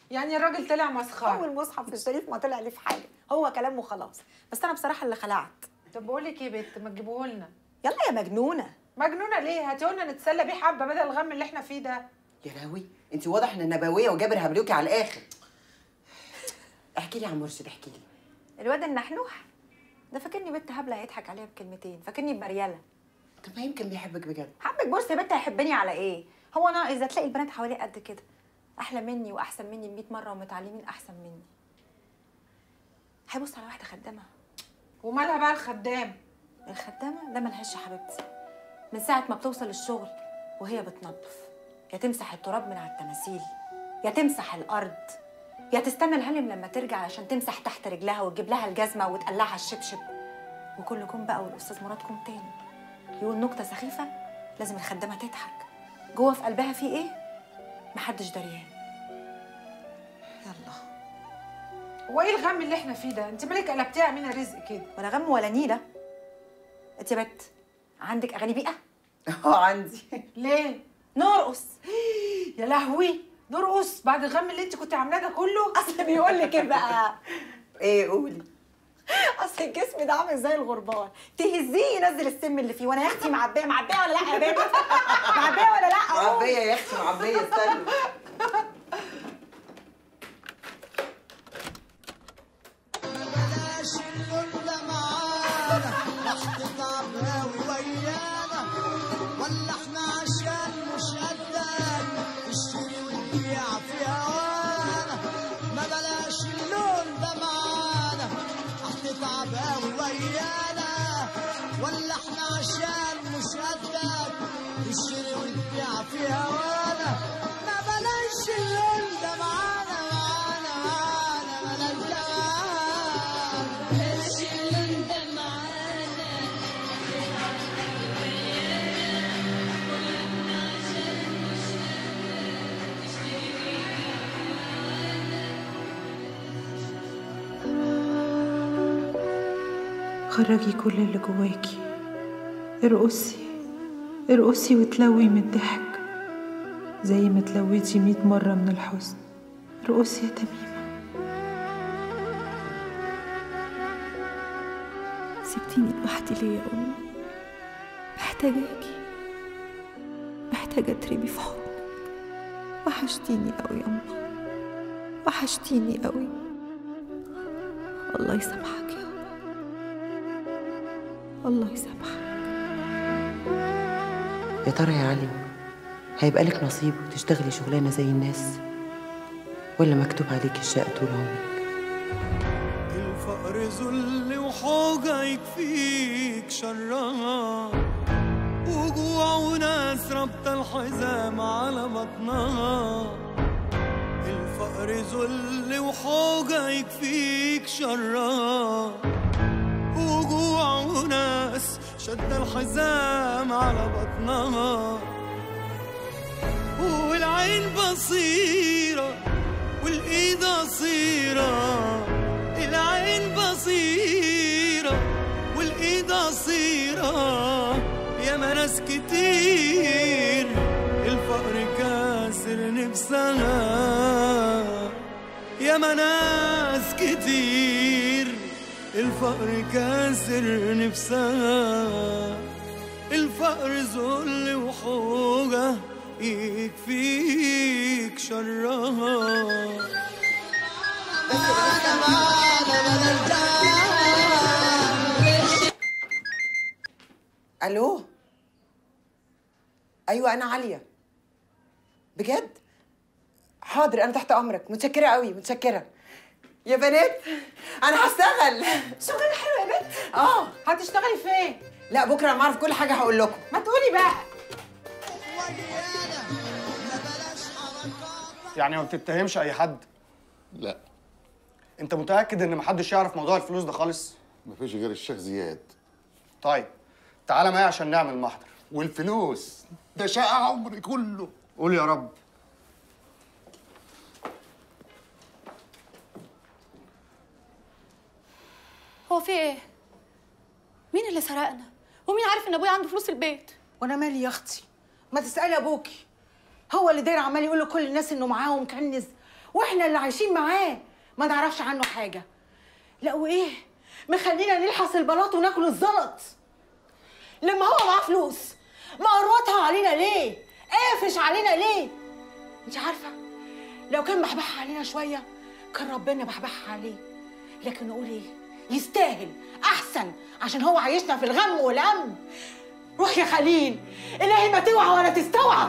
يعني الراجل طلع مسخره اول مصحف الشريف ما طلع ليه في حاجه هو كلام وخلاص بس انا بصراحه اللي خلعت طب بقول لك ايه يا بت ما تجيبوه لنا يلا يا مجنونه مجنونه ليه هاتيه لنا نتسلى بيه حبه بدل الغم اللي احنا فيه ده يا لهوي انت واضح ان نبويه وجابر هبلوكي على الاخر احكي لي عن مرشد احكي لي الواد النحنوح ده فاكرني بنت هبله هيضحك عليها بكلمتين فاكرني بمرياله طب ما يمكن بيحبك بجد حبك بص يا بنت هيحبني على ايه هو انا اذا تلاقي البنات حواليه قد كده احلى مني واحسن مني ب 100 مره ومتعلمين احسن مني هيبص على واحده خدامه ومالها بقى الخدام الخدامه ده ملهاش يا حبيبتي من ساعه ما بتوصل الشغل وهي بتنظف يا تمسح التراب من على التماثيل يا تمسح الارض يا تستنى الهلم لما ترجع علشان تمسح تحت رجلها وتجيب لها الجزمه وتقلعها الشبشب وكل كوم بقى والاستاذ مراد كوم تاني يقول نكته سخيفه لازم الخدامه تضحك جوه في قلبها في ايه محدش دريان يلا هو ايه الغم اللي احنا فيه ده انت مالك قلبتيها امينه رزق كده ولا غم ولا نيله انت يا بت عندك اغاني بيئه اه عندي ليه نرقص يا لهوي نرقص بعد الغم اللي انت كنت عاملاه ده كله اصل بيقول لك ايه بقى ايه قولي اصل الجسم ده عامل زي الغربان تهزيه ينزل السم اللي فيه وانا يا اختي معبيه معبيه ولا لا يا بنت معبيه ولا لا أهو. معبيه يا اختي معبيه استنى بلاش اللون ده معانا راح تتعب هاوي ويانا ولا احنا عشان مش قدك تشتري وتبيع في هوانا ما بلاش اللون ده معانا راح تتعب هاوي ويانا ولا احنا عشان مش قدك تشتري وتبيع في هوانا ما بلاش اللون ده معانا معانا معانا بلاش ده معانا خرجي كل اللي جواكي ارقصي ارقصي وتلوي من الضحك زي ما تلويتي مية مرة من الحزن ارقصي يا تميمة سبتيني لوحدي ليه يا أمي محتاجاكي محتاجة تربي في حضنك وحشتيني أوي يا أمي وحشتيني أوي الله يسامحك يا أمي الله يسامحك يا ترى يا علي هيبقى لك نصيب وتشتغلي شغلانه زي الناس ولا مكتوب عليك الشقة طول عمرك الفقر ذل وحوجة يكفيك شرها وجوع وناس ربط الحزام على بطنها الفقر ذل وحوجة يكفيك شرها وجوع وناس شد الحزام على بطنها والعين بصيرة والإيد قصيرة العين بصيرة والإيد قصيرة يا ما ناس كتير الفقر كاسر نفسها يا ما ناس كتير الفقر كاسر نفسها الفقر ذل وحوجة يكفيك شرها الو ايوه انا عليا بجد حاضر انا تحت امرك متشكره قوي متشكره يا بنات انا هشتغل شغل حلو يا بنت اه هتشتغلي فين لا بكره لما اعرف كل حاجه هقول لكم ما تقولي بقى ويانا ما بلاش حركات يعني ما بتتهمش اي حد لا انت متاكد ان محدش يعرف موضوع الفلوس ده خالص مفيش غير الشيخ زياد طيب تعالى معايا عشان نعمل محضر والفلوس ده شقى عمري كله قول يا رب هو في ايه؟ مين اللي سرقنا؟ ومين عارف ان ابويا عنده فلوس البيت؟ وانا مالي يا اختي ما تسالي ابوكي هو اللي داير عمال يقول لكل الناس انه معاه ومكنز واحنا اللي عايشين معاه ما نعرفش عنه حاجه لا وايه مخلينا نلحس البلاط وناكل الزلط لما هو معاه فلوس مقروطها علينا ليه قافش علينا ليه انت عارفه لو كان بحبحها علينا شويه كان ربنا بحبحها عليه لكن نقول ايه يستاهل احسن عشان هو عايشنا في الغم والهم روح يا خليل الهي ما توعى ولا تستوعى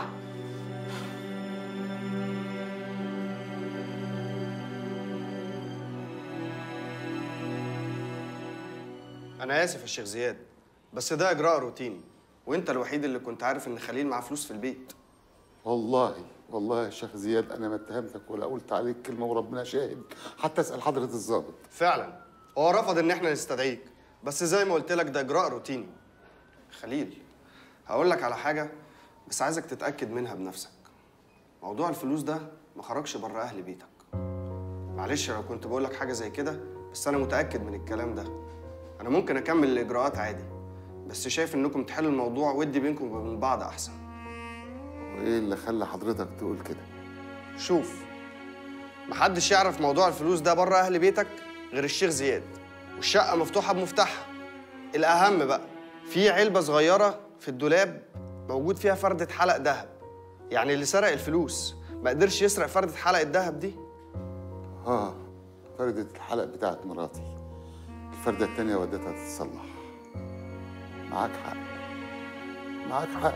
انا اسف يا شيخ زياد بس ده اجراء روتيني وانت الوحيد اللي كنت عارف ان خليل معاه فلوس في البيت والله والله يا شيخ زياد انا ما اتهمتك ولا قلت عليك كلمه وربنا شاهد حتى اسال حضره الضابط فعلا هو رفض ان احنا نستدعيك بس زي ما قلت لك ده اجراء روتيني خليل هقول لك على حاجه بس عايزك تتاكد منها بنفسك موضوع الفلوس ده ما خرجش بره اهل بيتك معلش لو كنت بقول لك حاجه زي كده بس انا متاكد من الكلام ده انا ممكن اكمل الاجراءات عادي بس شايف انكم تحلوا الموضوع ودي بينكم وبين بعض احسن وايه اللي خلى حضرتك تقول كده شوف محدش يعرف موضوع الفلوس ده بره اهل بيتك غير الشيخ زياد والشقه مفتوحه بمفتاحها الاهم بقى في علبه صغيره في الدولاب موجود فيها فرده حلق ذهب يعني اللي سرق الفلوس ما قدرش يسرق فرده حلق الذهب دي اه فردة الحلق بتاعت مراتي الفردة التانية وديتها تتصلح معاك حق معاك حق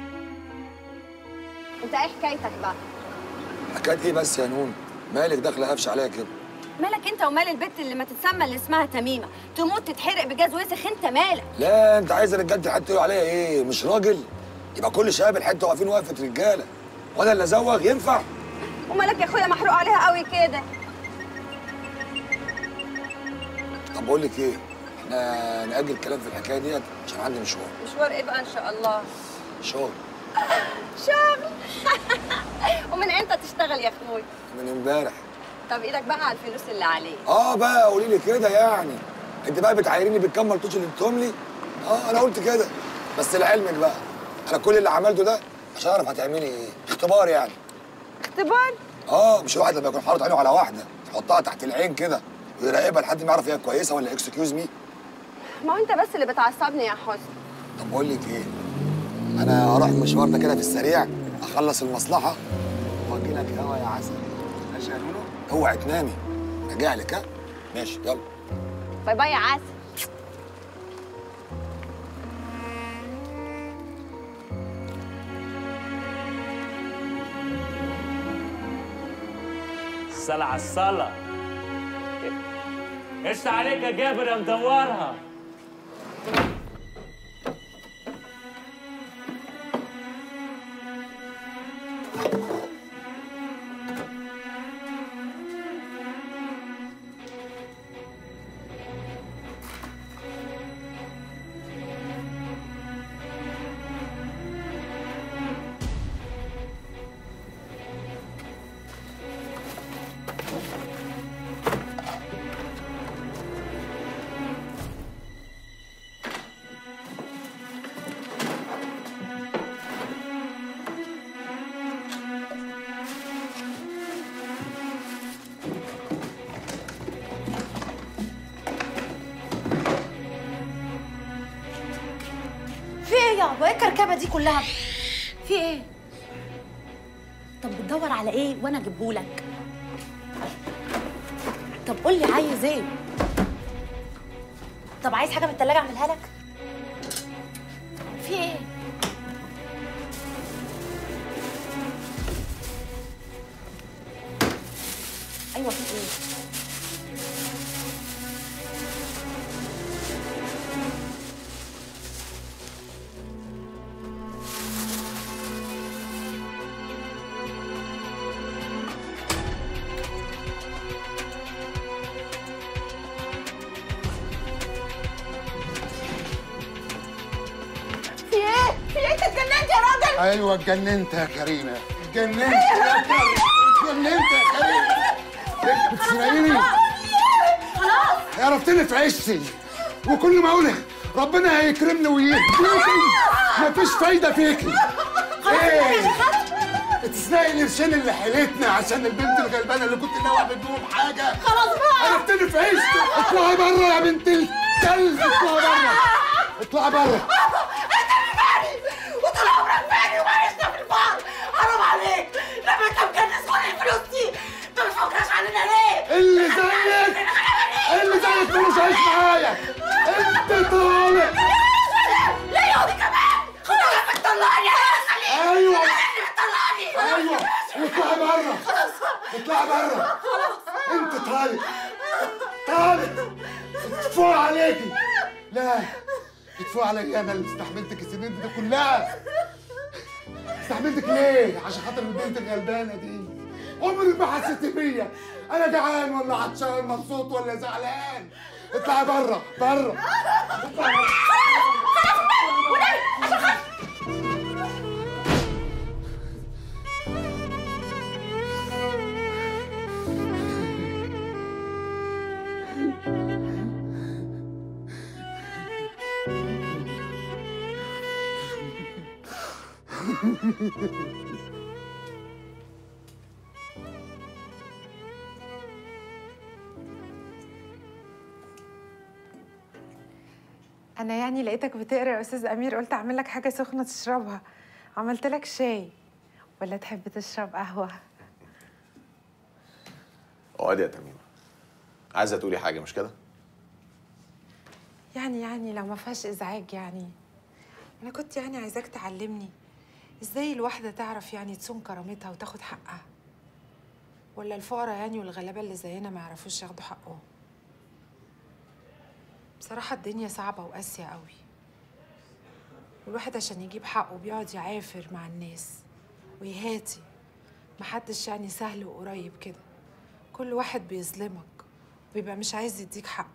انت ايه حكايتك بقى حكايه ايه بس يا نون مالك داخله قفش عليا كده مالك انت ومال البت اللي ما تتسمى اللي اسمها تميمه تموت تتحرق بجاز وسخ انت مالك لا انت عايز رجاله حد تقول عليا ايه مش راجل يبقى كل شباب الحته واقفين وقفه رجاله وانا اللي ازوغ ينفع ومالك يا اخويا محروق عليها قوي كده طب بقول لك ايه احنا نأجل الكلام في الحكايه ديت عشان عندي مشوار مشوار ايه بقى ان شاء الله شغل شغل ومن امتى تشتغل يا اخوي من امبارح طب ايدك بقى على الفلوس اللي عليك اه بقى قولي لي كده يعني انت بقى بتعايريني بالكام ملطوش اللي اديتهم لي اه انا قلت كده بس لعلمك بقى انا كل اللي عملته ده عشان اعرف هتعملي ايه اختبار يعني اختبار اه مش الواحد لما يكون حاطط عينه على واحده يحطها تحت العين كده ويراقبها لحد ما يعرف هي كويسه ولا اكسكيوز مي ما هو انت بس اللي بتعصبني يا حسن طب بقول لك ايه انا هروح مشوار ده كده في السريع اخلص المصلحه واجي لك هوا يا عسل ماشي يا نونو اوعي تنامي راجع لك ها ماشي يلا باي باي يا عسل الصلاة على الصلاة ايش عليك يا جابر يا مدورها في ايه يابا ايه الكركبه دي كلها في ايه طب بتدور على ايه وانا اجيبهولك طب قول لي عايز ايه طب عايز حاجه من التلاجة اعملها لك في ايه ايوه في ايه في ايه؟ في ايه انت اتجننت يا راجل؟ ايوه اتجننت يا كريمه اتجننت يا كريمه اتجننت يا كريمه بتسرقيني خلاص عرفتني في عشتي وكل ما اقول ربنا هيكرمني ويهديكي مفيش فايده فيكي خلاص ايه يا شيخ تسرقي القرشين اللي حيلتنا عشان البنت الغلبانه اللي كنت ناوي اعمل بيهم حاجه خلاص بقى عرفتني في عيشتي اطلعي بره يا بنت الكلب اطلعي بره اطلعي بره انت اللي فاني وطول عمرك فاني وعايشنا في الفقر حرام عليك لما انت مكنس كل الفلوس دي انت ما بتفكرش علينا ليه؟ اللي زيك اللي زيك ملوش عيش معايا انت طالع ليه يا ودي كمان؟ خلاص بتطلعني يا خليل ايوه اللي بتطلعني ايوه اطلعي بره اطلعي بره انت طالع طالع ادفع عليكي لا ادفع علي انا اللي استحملتك السنين دي كلها استحملتك ليه عشان خاطر البنت الغلبانه دي عمرك ما حسيت بيا انا جعان ولا عطشان مبسوط ولا زعلان اطلعي بره بره اطلعي بره انا يعني لقيتك بتقرا يا استاذ امير قلت اعمل لك حاجه سخنه تشربها عملت لك شاي ولا تحب تشرب قهوه اقعدي يا تميمه عايزه تقولي حاجه مش كده يعني يعني لو ما فيهاش ازعاج يعني انا كنت يعني عايزاك تعلمني ازاي الواحده تعرف يعني تصون كرامتها وتاخد حقها ولا الفقراء يعني والغلابه اللي زينا ما يعرفوش ياخدوا حقهم بصراحه الدنيا صعبه وقاسيه قوي والواحد عشان يجيب حقه بيقعد يعافر مع الناس ويهاتي محدش يعني سهل وقريب كده كل واحد بيظلمك وبيبقى مش عايز يديك حقك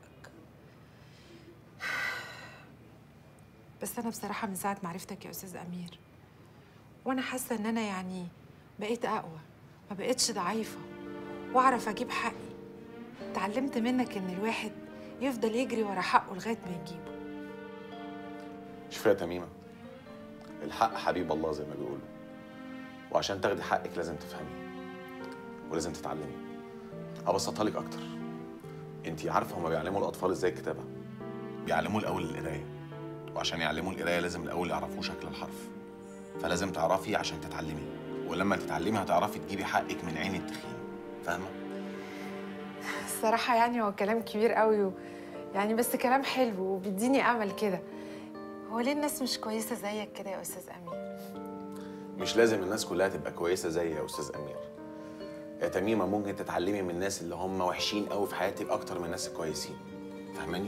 بس انا بصراحه من ساعه ما عرفتك يا استاذ امير وانا حاسه ان انا يعني بقيت اقوى ما بقتش ضعيفه واعرف اجيب حقي اتعلمت منك ان الواحد يفضل يجري ورا حقه لغايه ما يجيبه شوفي يا تميمه الحق حبيب الله زي ما بيقولوا وعشان تاخدي حقك لازم تفهمي ولازم تتعلمي ابسطها لك اكتر انت عارفه هما بيعلموا الاطفال ازاي الكتابه بيعلموه الاول القرايه وعشان يعلموه القرايه لازم الاول يعرفوه شكل الحرف فلازم تعرفي عشان تتعلمي ولما تتعلمي هتعرفي تجيبي حقك من عين التخين فاهمه الصراحه يعني هو كلام كبير قوي و... يعني بس كلام حلو وبيديني امل كده هو ليه الناس مش كويسه زيك كده يا استاذ امير مش لازم الناس كلها تبقى كويسه زي يا استاذ امير يا تميمه ممكن تتعلمي من الناس اللي هم وحشين قوي في حياتك اكتر من الناس الكويسين فاهماني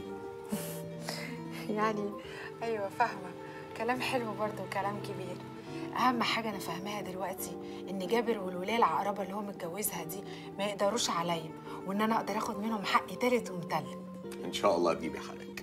يعني ايوه فاهمه كلام حلو برضه وكلام كبير اهم حاجه انا فاهماها دلوقتي ان جابر والولايه العقربه اللي هو متجوزها دي ما يقدروش عليا وان انا اقدر اخد منهم حقي تالت ومتلت ان شاء الله تجيبي حقك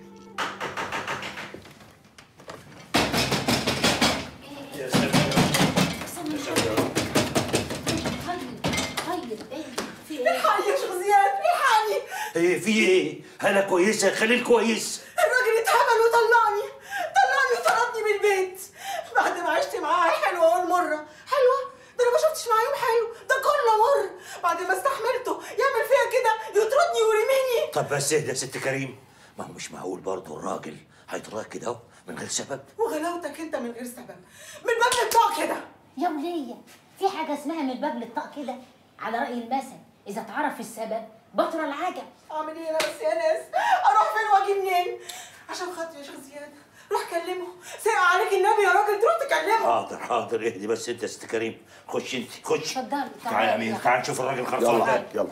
الحقني يا شيخ زياد الحقني ايه في ايه؟ انا كويسه خليل كويس الراجل اتهبل وطلعني طلعني وطردني من البيت بعد ما عشت معاه حلوه اول مره حلوه ده انا ما شفتش معاه يوم حلو ده كله مر بعد ما استحملته يعمل فيها كده يطردني ويرميني طب بس اهدى يا ست كريم ما هو مش معقول برضه الراجل هيطردك كده اهو من غير سبب وغلاوتك انت من غير سبب من باب الطاق كده يا ولية في حاجة اسمها من الباب للطاق كده على رأي المثل إذا اتعرف السبب بطل العجب اعمل ايه انا بس يا ناس اروح فين واجي منين عشان خاطري يا شيخ زياد روح كلمه ساق عليك النبي يا راجل تروح تكلمه حاضر حاضر اهدي بس انت يا ست كريم خش انت خش اتفضلي تعالى يا امين تعال نشوف الراجل خلصان يلا يلا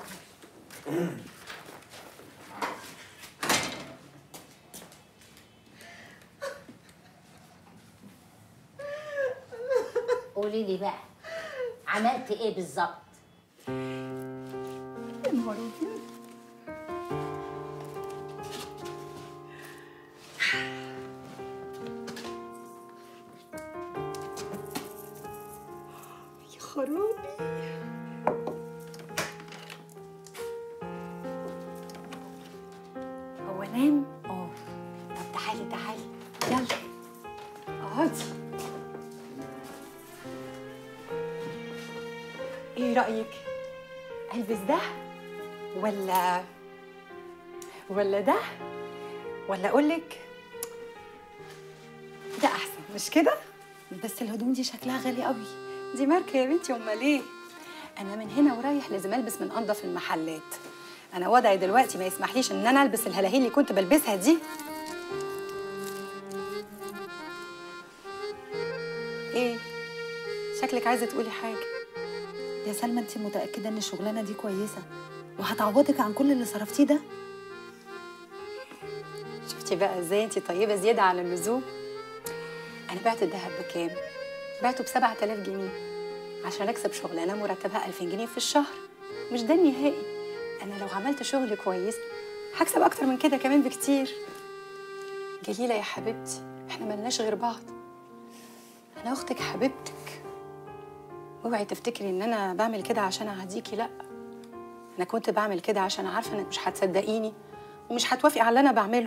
قولي لي بقى عملت إيه بالظبط؟ يا نهار أبيض. يا خرابي هو نام؟ اه طب تعالي تعالي يلا اقعدي ايه رايك البس ده ولا ولا ده ولا اقول لك ده احسن مش كده بس الهدوم دي شكلها غالي قوي دي ماركه يا بنتي امال ايه انا من هنا ورايح لازم البس من انضف المحلات انا وضعي دلوقتي ما يسمحليش ان انا البس الهلاهيل اللي كنت بلبسها دي ايه شكلك عايزه تقولي حاجه يا سلمى انت متاكده ان الشغلانه دي كويسه وهتعوضك عن كل اللي صرفتيه ده شفتي بقى ازاي انت طيبه زياده عن اللزوم انا بعت الذهب بكام بعته ب 7000 جنيه عشان اكسب شغلانه مرتبها 2000 جنيه في الشهر مش ده النهائي انا لو عملت شغل كويس هكسب اكتر من كده كمان بكتير جليله يا حبيبتي احنا ملناش غير بعض انا اختك حبيبتك اوعي تفتكري ان انا بعمل كده عشان اعديكي لا انا كنت بعمل كده عشان عارفه انك مش هتصدقيني ومش هتوافقي على اللي انا بعمله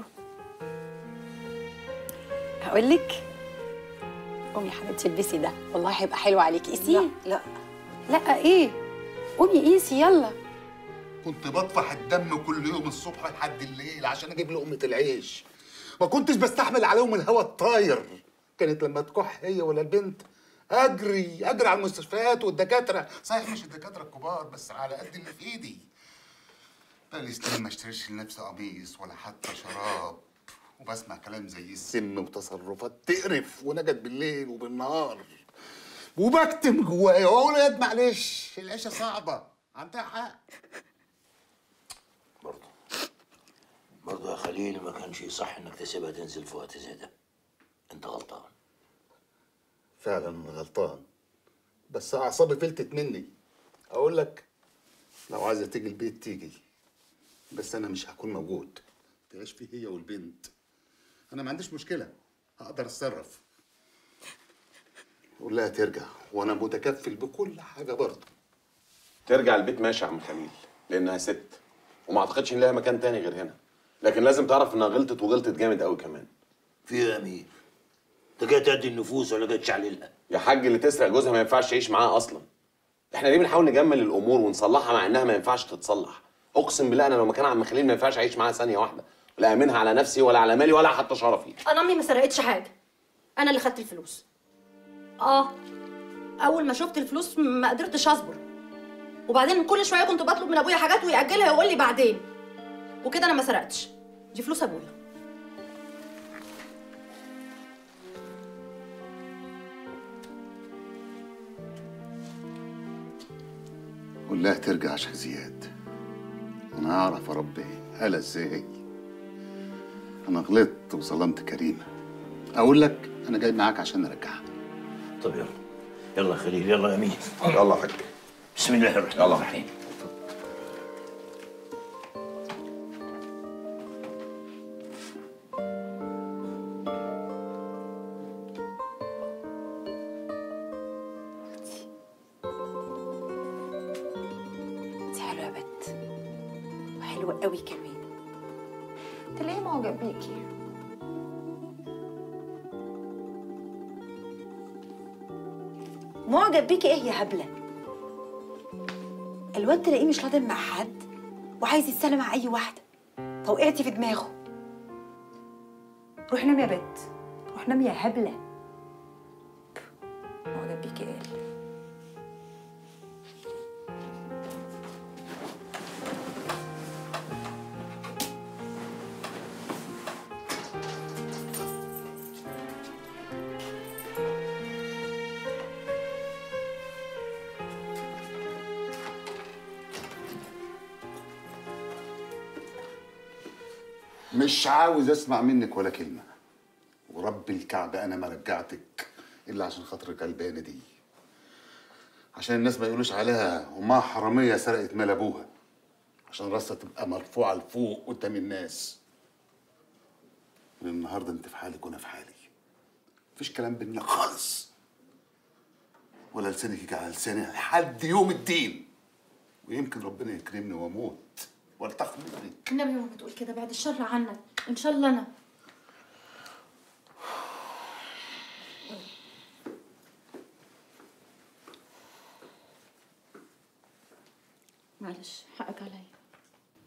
هقول لك قومي يا حبيبتي البسي ده والله هيبقى حلو عليكي قيسيه لا لا ايه قومي قيسي يلا كنت بطفح الدم كل يوم الصبح لحد الليل عشان اجيب لقمه العيش ما كنتش بستحمل عليهم الهوا الطاير كانت لما تكح هي ولا البنت اجري اجري على المستشفيات والدكاتره صحيح مش الدكاتره الكبار بس على قد اللي في ايدي بقالي سنين ما اشتريش لنفسي قميص ولا حتى شراب وبسمع كلام زي السم وتصرفات تقرف ونجد بالليل وبالنهار وبكتم جوايا واقول يا معلش العيشه صعبه عندها حق برضه يا خليل ما كانش يصح انك تسيبها تنزل في وقت زي ده انت غلطان فعلا غلطان بس اعصابي فلتت مني اقول لك لو عايزه تيجي البيت تيجي بس انا مش هكون موجود تعيش فيه هي والبنت انا ما عنديش مشكله هقدر اتصرف قول لها ترجع وانا متكفل بكل حاجه برضه ترجع البيت ماشي يا عم خليل لانها ست وما اعتقدش ان لها مكان تاني غير هنا لكن لازم تعرف انها غلطت وغلطت جامد قوي كمان في ايه يا امير انت جاي تعدي النفوس ولا جاي تشعللها يا حاج اللي تسرق جوزها ما ينفعش تعيش معاها اصلا احنا ليه بنحاول نجمل الامور ونصلحها مع انها ما ينفعش تتصلح اقسم بالله انا لو مكان عم خليل ما ينفعش اعيش معاها ثانيه واحده لا امنها على نفسي ولا على مالي ولا حتى شرفي انا امي ما سرقتش حاجه انا اللي خدت الفلوس اه اول ما شفت الفلوس ما قدرتش اصبر وبعدين كل شويه كنت بطلب من ابويا حاجات ويأجلها ويقول لي بعدين وكده انا ما سرقتش دي فلوس ابويا قول لها ترجع يا شيخ زياد انا هعرف اربي قال ازاي انا غلطت وظلمت كريمه اقول لك انا جاي معاك عشان ارجعها طب يلا يلا يا خليل يلا يا امين يلا يا حاج بسم الله الرحمن الرحيم انت حلوه يا بت وحلوه قوي كمان تلاقيه معجب بيكي معجب بيكي ايه يا هبله الواد تلاقيه مش راضي مع حد وعايز يتسلى مع اي واحده فوقعتي في دماغه روح نام يا بت روح نام يا هبله معجب بيكي قال مش عاوز اسمع منك ولا كلمه ورب الكعبه انا ما رجعتك الا عشان خاطر الغلبانه دي عشان الناس ما يقولوش عليها امها حراميه سرقت مال ابوها عشان راسها تبقى مرفوعه لفوق قدام الناس من النهارده انت في حالك وانا في حالي مفيش كلام بينا خالص ولا لسانك يجي على لساني لحد يوم الدين ويمكن ربنا يكرمني واموت والتقي منك النبي ما بتقول كده بعد الشر عنك ان شاء الله انا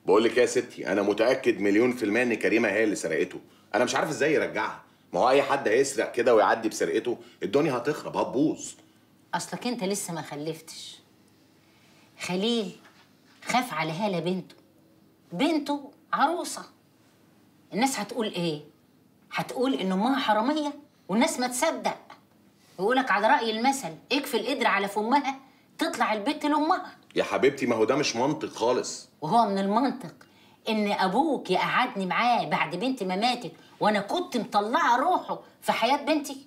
بقول لك يا ستي انا متاكد مليون في الميه ان كريمه هي اللي سرقته انا مش عارف ازاي يرجعها ما هو اي حد هيسرق كده ويعدي بسرقته الدنيا هتخرب هتبوظ اصلك انت لسه ما خلفتش خليل خاف على هاله بنته بنته عروسه الناس هتقول ايه هتقول ان امها حراميه والناس ما تصدق يقولك على راي المثل اكفي القدر على فمها تطلع البت لامها يا حبيبتي ما هو ده مش منطق خالص وهو من المنطق ان ابوك يقعدني معاه بعد بنتي ما ماتت وانا كنت مطلعه روحه في حياه بنتي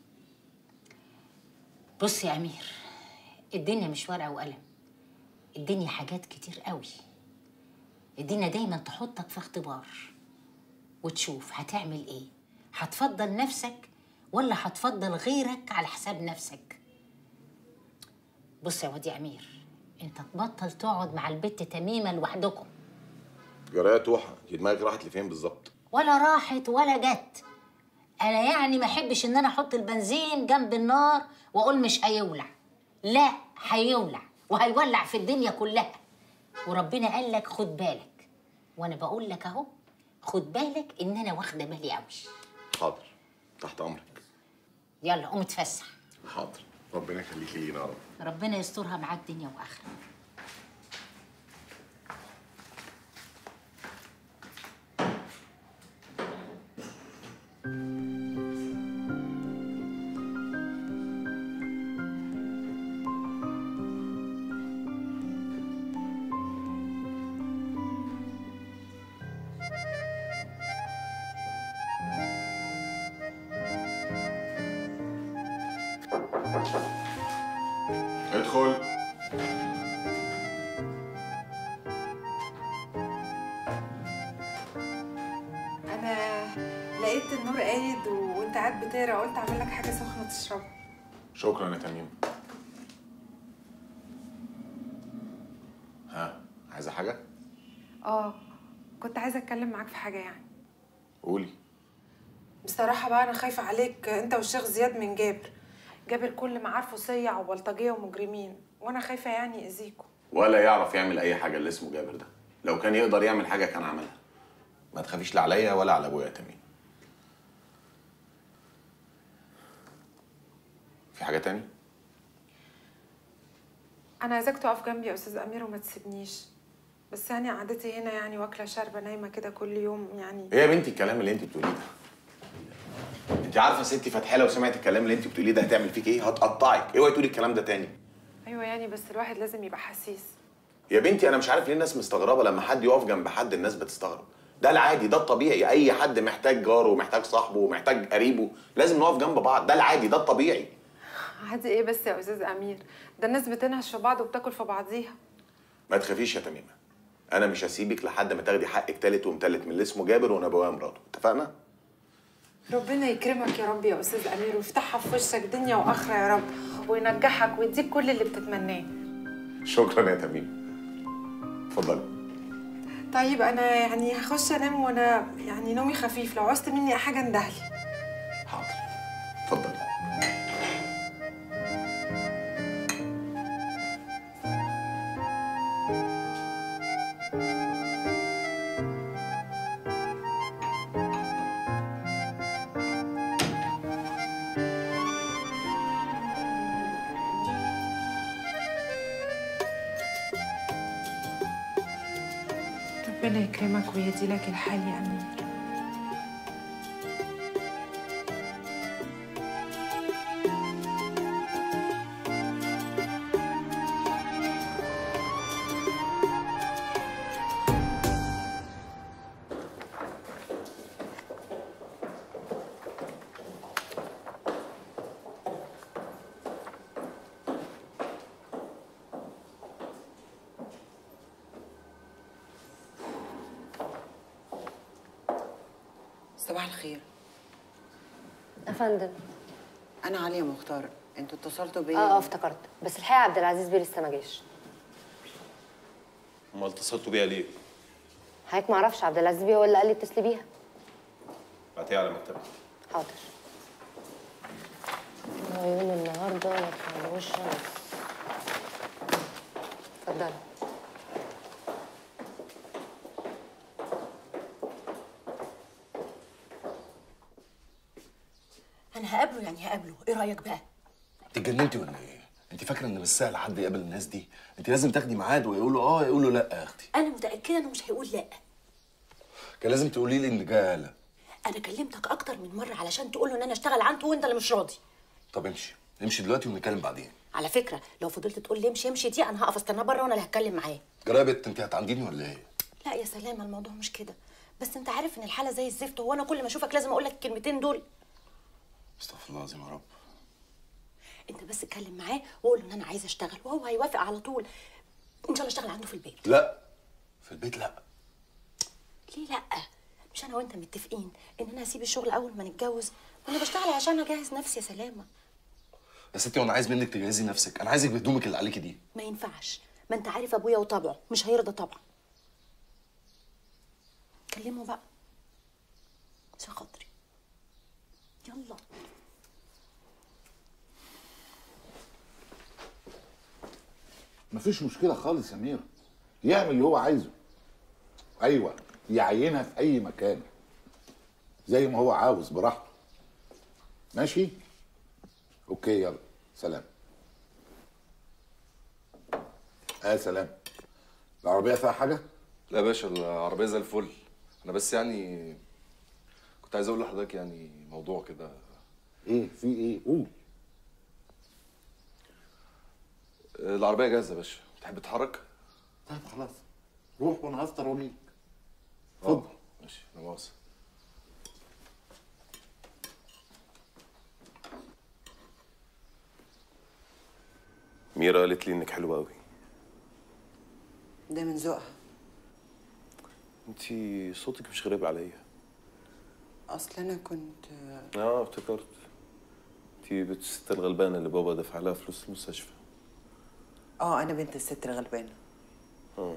بص يا امير الدنيا مش ورقه وقلم الدنيا حاجات كتير قوي الدنيا دايما تحطك في اختبار وتشوف هتعمل ايه هتفضل نفسك ولا هتفضل غيرك على حساب نفسك بص يا واد يا امير انت تبطل تقعد مع البت تميمه لوحدكم جرايه توحى دي دماغك راحت لفين بالظبط ولا راحت ولا جت انا يعني ما احبش ان انا احط البنزين جنب النار واقول مش هيولع لا هيولع وهيولع في الدنيا كلها وربنا قال لك خد بالك وانا بقول لك اهو خد بالك ان انا واخده بالي قوي حاضر تحت امرك يلا قوم اتفسح حاضر ربنا يخليكي لينا يا رب ربنا يسترها معاك دنيا واخره ادخل انا لقيت النور قايد و- وانت قاعد بتقرا قلت اعمل لك حاجه سخنه تشربها شكرا يا تميم ها عايزه حاجه اه كنت عايزه اتكلم معاك في حاجه يعني قولي بصراحه بقى انا خايفه عليك انت والشيخ زياد من جابر جابر كل ما عارفه صيع وبلطجيه ومجرمين وانا خايفه يعني يأذيكوا ولا يعرف يعمل اي حاجه اللي اسمه جابر ده لو كان يقدر يعمل حاجه كان عملها ما تخافيش لا عليا ولا على ابويا يا تميم في حاجه تاني انا عايزاك تقف جنبي يا استاذ امير وما تسيبنيش بس يعني قعدتي هنا يعني واكله شاربه نايمه كده كل يوم يعني ايه يا بنتي الكلام اللي انت بتقوليه ده انت عارفه ستي فتحيه لو سمعت الكلام اللي انت بتقوليه ده هتعمل فيك ايه هتقطعك اوعي تقولي الكلام ده تاني ايوه يعني بس الواحد لازم يبقى حسيس يا بنتي انا مش عارف ليه الناس مستغربه لما حد يقف جنب حد الناس بتستغرب ده العادي ده الطبيعي اي حد محتاج جاره ومحتاج صاحبه ومحتاج قريبه لازم نقف جنب بعض ده العادي ده الطبيعي عادي ايه بس يا استاذ امير ده الناس بتنهش في بعض وبتاكل في بعضيها ما تخافيش يا تميمه انا مش هسيبك لحد ما تاخدي حقك تالت ومتلت من اللي اسمه جابر وانا ابويا مراته اتفقنا ربنا يكرمك يا رب يا استاذ امير ويفتحها في وشك دنيا واخره يا رب وينجحك ويديك كل اللي بتتمناه شكرا يا تميم اتفضلي طيب انا يعني هخش انام وانا يعني نومي خفيف لو عوزت مني حاجه اندهلي اتفضلي ربنا يكرمك ويهدي لك الحال يا امير صباح الخير افندم انا عليا مختار انتوا اتصلتوا بيا اه اه افتكرت بس الحقيقه عبد العزيز بيه لسه ما جاش امال اتصلتوا بيها ليه؟ حضرتك ما اعرفش عبد العزيز بيه هو اللي قال لي اتصلي بيها بعتيها على مكتبك حاضر عيون النهارده ما تخلوش شمس اتفضلي انا هقابله يعني هقابله ايه رايك بقى انت اتجننتي ولا ايه؟ انت فاكره ان بالسهل حد يقابل الناس دي؟ انت لازم تاخدي ميعاد ويقول له اه يقول له لا يا اختي انا متاكده انه مش هيقول لا كان لازم تقولي لي ان جايه هلا انا كلمتك اكتر من مره علشان تقول له ان انا اشتغل عنده وانت اللي مش راضي طب امشي امشي دلوقتي ونتكلم بعدين على فكره لو فضلت تقول لي امشي امشي دي انا هقف استناه بره وانا اللي هتكلم معاه جرايه يا بت انت هتعنديني ولا ايه؟ لا يا سلام الموضوع مش كده بس انت عارف ان الحاله زي الزفت هو انا كل ما اشوفك لازم اقول لك الكلمتين دول استغفر الله العظيم يا رب انت بس اتكلم معاه وقول له ان انا عايزه اشتغل وهو هيوافق على طول ان شاء الله اشتغل عنده في البيت لا في البيت لا ليه لا مش انا وانت متفقين ان انا هسيب الشغل اول ما نتجوز وانا بشتغل عشان اجهز نفسي يا سلامه يا ستي وانا عايز منك تجهزي نفسك انا عايزك بهدومك اللي عليكي دي ما ينفعش ما انت عارف ابويا وطبعه مش هيرضى طبعا كلمه بقى عشان خاطري يلا مفيش مشكلة خالص يا ميرا يعمل اللي هو عايزه أيوة يعينها في أي مكان زي ما هو عاوز براحته ماشي؟ أوكي يلا سلام آه سلام العربية فيها حاجة؟ لا يا باشا العربية زي الفل أنا بس يعني كنت عايز أقول لحضرتك يعني موضوع كده إيه في إيه؟ قول العربية جاهزة يا باشا تحب تتحرك؟ طيب خلاص روح وأنا هفطر ونيجي اتفضل ماشي لا مؤاخذة ميرا قالت لي انك حلوه قوي ده من ذوقها انت صوتك مش غريب عليا اصل انا كنت اه افتكرت انت بنت الست الغلبانه اللي بابا دفع لها فلوس المستشفى اه انا بنت الست الغلبانه اه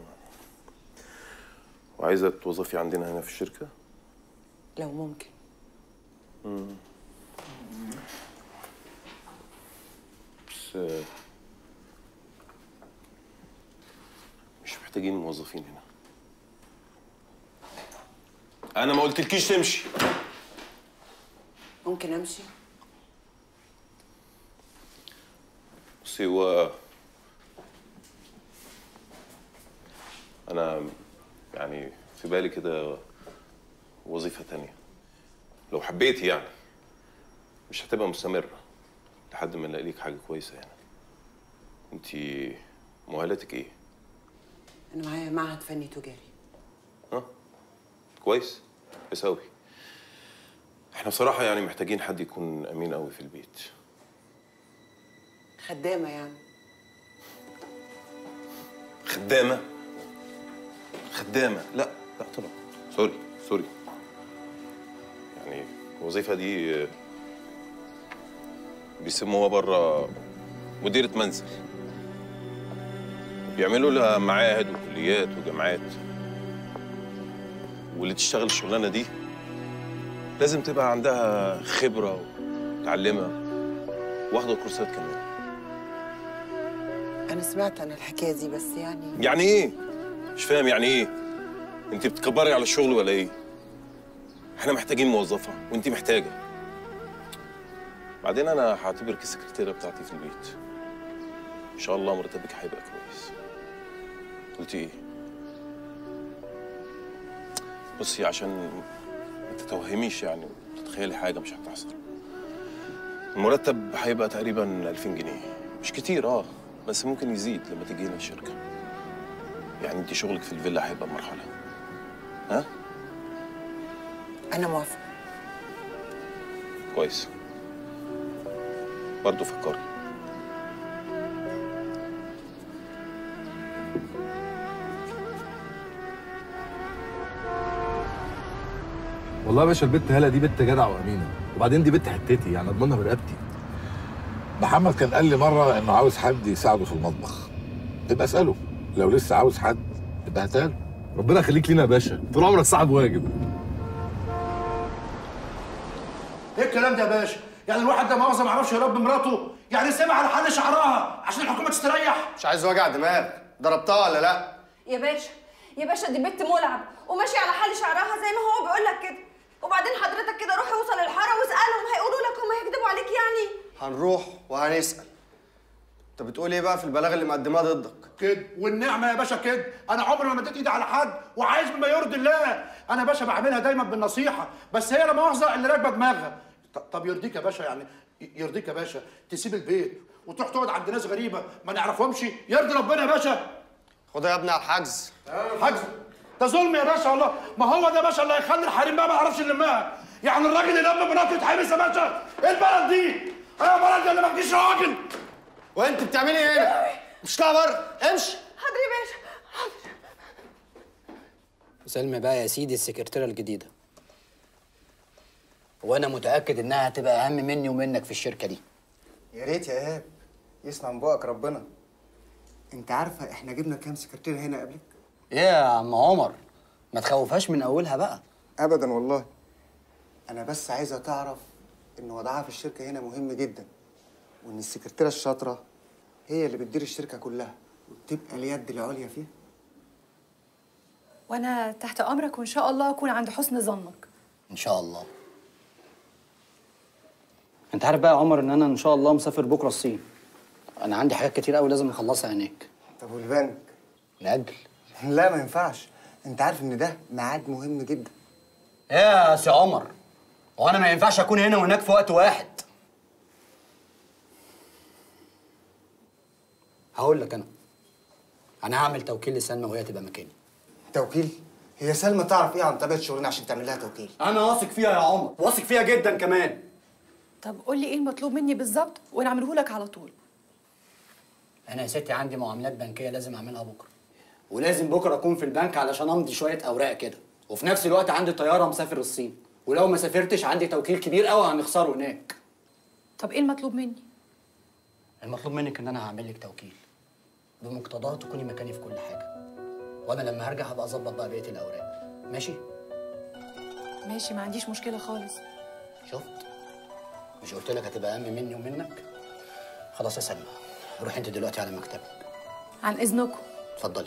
وعايزه توظفي عندنا هنا في الشركه لو ممكن مم. بس آه، مش محتاجين موظفين هنا انا ما قلتلكيش تمشي ممكن امشي بصي هو انا يعني في بالي كده وظيفة تانية لو حبيتي يعني مش هتبقى مستمرة لحد ما نلاقي ليك حاجة كويسة يعني انتي مؤهلاتك ايه؟ انا معايا معهد فني تجاري ها؟ كويس كويس أوي احنا بصراحة يعني محتاجين حد يكون أمين أوي في البيت خدامه يعني خدامة خدامة لا لا طبعا سوري سوري يعني الوظيفة دي آه، بيسموها بره مديرة منزل بيعملوا لها معاهد وكليات وجامعات واللي تشتغل الشغلانة دي لازم تبقى عندها خبرة ومتعلمة واخدة كورسات كمان انا سمعت عن الحكايه دي بس يعني يعني ايه؟ مش فاهم يعني ايه؟ انت بتكبري على الشغل ولا ايه؟ احنا محتاجين موظفة وانت محتاجة بعدين انا هعتبرك السكرتيرة بتاعتي في البيت ان شاء الله مرتبك هيبقى كويس قلتي ايه؟ بصي عشان ما تتوهميش يعني وتتخيلي حاجة مش هتحصل المرتب هيبقى تقريبا 2000 جنيه مش كتير اه بس ممكن يزيد لما تيجي هنا الشركة يعني انت شغلك في الفيلا هيبقى مرحلة ها؟ انا موافقه كويس برضه فكري والله يا باشا البت هلا دي بنت جدع وامينه وبعدين دي بنت حتتي يعني اضمنها برقبتي محمد كان قال لي مرة إنه عاوز حد يساعده في المطبخ يبقى اسأله لو لسه عاوز حد يبقى هاتاله ربنا يخليك لينا يا باشا طول عمرك صاحب واجب ايه الكلام ده يا باشا؟ يعني الواحد ده مؤاخذه ما يعرفش يربي مراته؟ يعني سيبها على حل شعرها عشان الحكومه تستريح؟ مش عايز وجع دماغ ضربتها ولا لا يا باشا يا باشا دي بنت ملعب وماشيه على حال شعرها زي ما هو بيقول لك كده وبعدين حضرتك كده روح اوصل الحاره واسالهم هيقولوا لك هم هيكدبوا عليك يعني هنروح وهنسال انت بتقول ايه بقى في البلاغ اللي مقدماه ضدك كده والنعمه يا باشا كده انا عمري ما مديت ايدي على حد وعايز بما يرضي الله انا يا باشا بعملها دايما بالنصيحه بس هي لا مؤاخذه اللي راكبه دماغها ط- طب يرضيك يا باشا يعني ي- يرضيك يا باشا تسيب البيت وتروح تقعد عند ناس غريبه ما نعرفهمش يرضي ربنا يا باشا خدها يا ابني على الحجز حجز ده ظلم يا باشا والله ما هو ده يا باشا اللي هيخلي الحريم بقى ما يعرفش يلمها يعني الراجل اللي لم مراته يتحبس يا باشا ايه البلد دي؟ ايه البلد دي اللي ما فيش راجل وانت بتعملي ايه هنا؟ مش طالع بره امشي حاضر يا باشا سلمى بقى يا سيدي السكرتيرة الجديدة وانا متأكد انها هتبقى اهم مني ومنك في الشركة دي يا ريت يا ايهاب يسمع من بقك ربنا انت عارفه احنا جبنا كام سكرتير هنا قبلك ايه يا عم عمر ما تخوفهاش من اولها بقى ابدا والله انا بس عايزه تعرف ان وضعها في الشركه هنا مهم جدا وان السكرتيره الشاطره هي اللي بتدير الشركه كلها وبتبقى اليد العليا فيها وانا تحت امرك وان شاء الله اكون عند حسن ظنك ان شاء الله انت عارف بقى يا عمر ان انا ان شاء الله مسافر بكره الصين انا عندي حاجات كتير قوي لازم اخلصها هناك طب والبنك نأجل لا ما ينفعش انت عارف ان ده ميعاد مهم جدا ايه يا سي عمر هو انا ما ينفعش اكون هنا وهناك في وقت واحد هقول لك انا انا هعمل توكيل لسلمى وهي تبقى مكاني توكيل هي سلمى تعرف ايه عن طبيعه شغلنا عشان تعمل لها توكيل انا واثق فيها يا عمر واثق فيها جدا كمان طب قول لي ايه المطلوب مني بالظبط وانا اعمله لك على طول انا يا ستي عندي معاملات بنكيه لازم اعملها بكره ولازم بكره اكون في البنك علشان امضي شويه اوراق كده وفي نفس الوقت عندي طياره مسافر الصين ولو ما سافرتش عندي توكيل كبير قوي هنخسره هناك طب ايه المطلوب مني المطلوب منك ان انا هعمل لك توكيل بمقتضاه تكوني مكاني في كل حاجه وانا لما هرجع هبقى اظبط بقى بقيه الاوراق ماشي ماشي ما عنديش مشكله خالص شفت مش قلت لك هتبقى اهم مني ومنك خلاص يا سلمى روحي انت دلوقتي على مكتبك عن اذنكم اتفضلي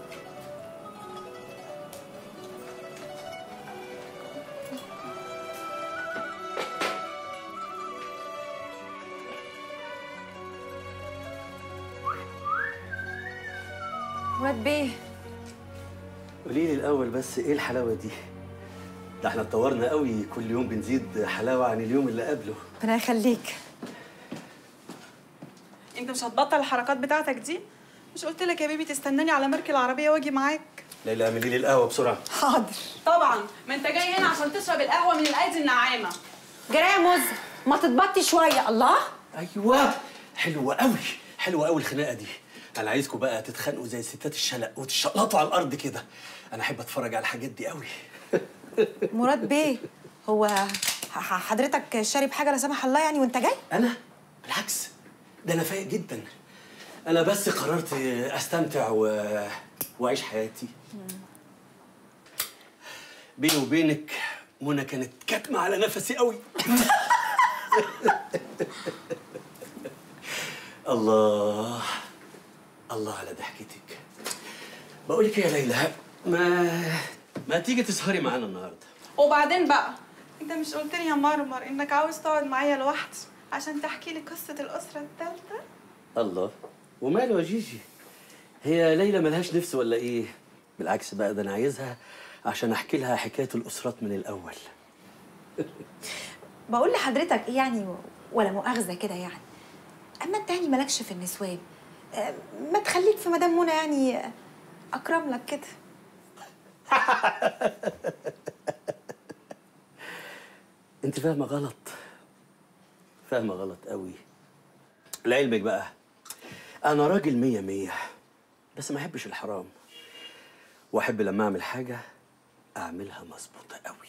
مراد بيه قولي لي الاول بس ايه الحلاوه دي ده احنا اتطورنا قوي كل يوم بنزيد حلاوه عن اليوم اللي قبله ربنا يخليك انت مش هتبطل الحركات بتاعتك دي مش قلت لك يا بيبي تستناني على مركب العربيه واجي معاك ليلى اعملي لي القهوه بسرعه حاضر طبعا ما انت جاي هنا عشان تشرب القهوه من الايدي النعامه جرايه موز ما تتبطي شويه الله ايوه حلوه قوي حلوه قوي الخناقه دي انا عايزكم بقى تتخانقوا زي ستات الشلق وتشقلطوا على الارض كده انا احب اتفرج على الحاجات دي قوي مراد بيه هو ح- حضرتك شارب حاجه لا سمح الله يعني وانت جاي انا بالعكس ده انا فايق جدا انا بس قررت استمتع و... واعيش حياتي بيني وبينك منى كانت كاتمه على نفسي قوي الله الله على ضحكتك بقول لك إيه يا ليلى ما ما تيجي تسهري معانا النهارده وبعدين بقى انت مش قلت لي يا مرمر انك عاوز تقعد معايا لوحدي عشان تحكي لي قصه الاسره الثالثه الله وماله يا جيجي هي ليلى ملهاش نفس ولا ايه بالعكس بقى ده انا عايزها عشان احكي لها حكايه الاسرات من الاول بقول لحضرتك ايه يعني ولا مؤاخذه كده يعني اما انت يعني مالكش في النسوان آه، ما تخليك في مدام منى يعني آه، اكرم لك كده انت فاهمه غلط فاهمه غلط قوي لعلمك بقى انا راجل مية مية بس ما احبش الحرام واحب لما اعمل حاجه اعملها مظبوطه قوي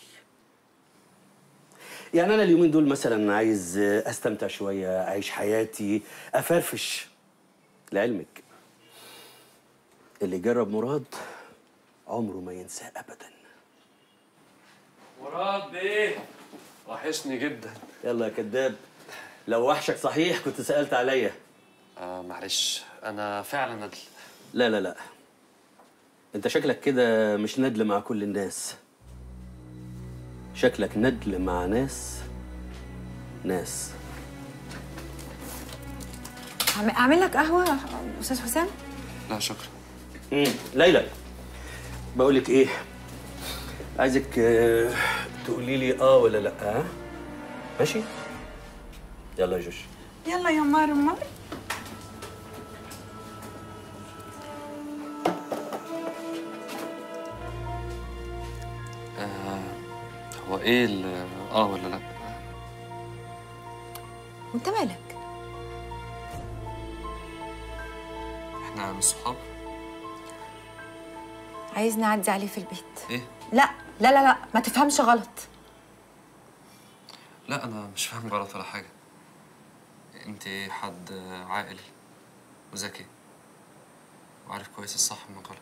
يعني انا اليومين دول مثلا عايز استمتع شويه اعيش حياتي افرفش لعلمك اللي جرب مراد عمره ما ينساه ابدا مراد بيه وحشني جدا يلا يا كداب لو وحشك صحيح كنت سالت عليا آه معلش انا فعلا ندل لا لا لا انت شكلك كده مش ندل مع كل الناس شكلك ندل مع ناس ناس أعمل- اعمل لك قهوه استاذ حسام لا شكرا امم ليلى بقول لك ايه عايزك آه، تقولي لي اه ولا لا ها ماشي يلا يا جوش يلا يا مرمر آه هو ايه ال اه ولا لا وانت مالك احنا مش صحاب عايز نعدي عليه في البيت ايه لا لا لا لا ما تفهمش غلط لا انا مش فاهم غلط ولا حاجه انت حد عاقل وذكي وعارف كويس الصح من الغلط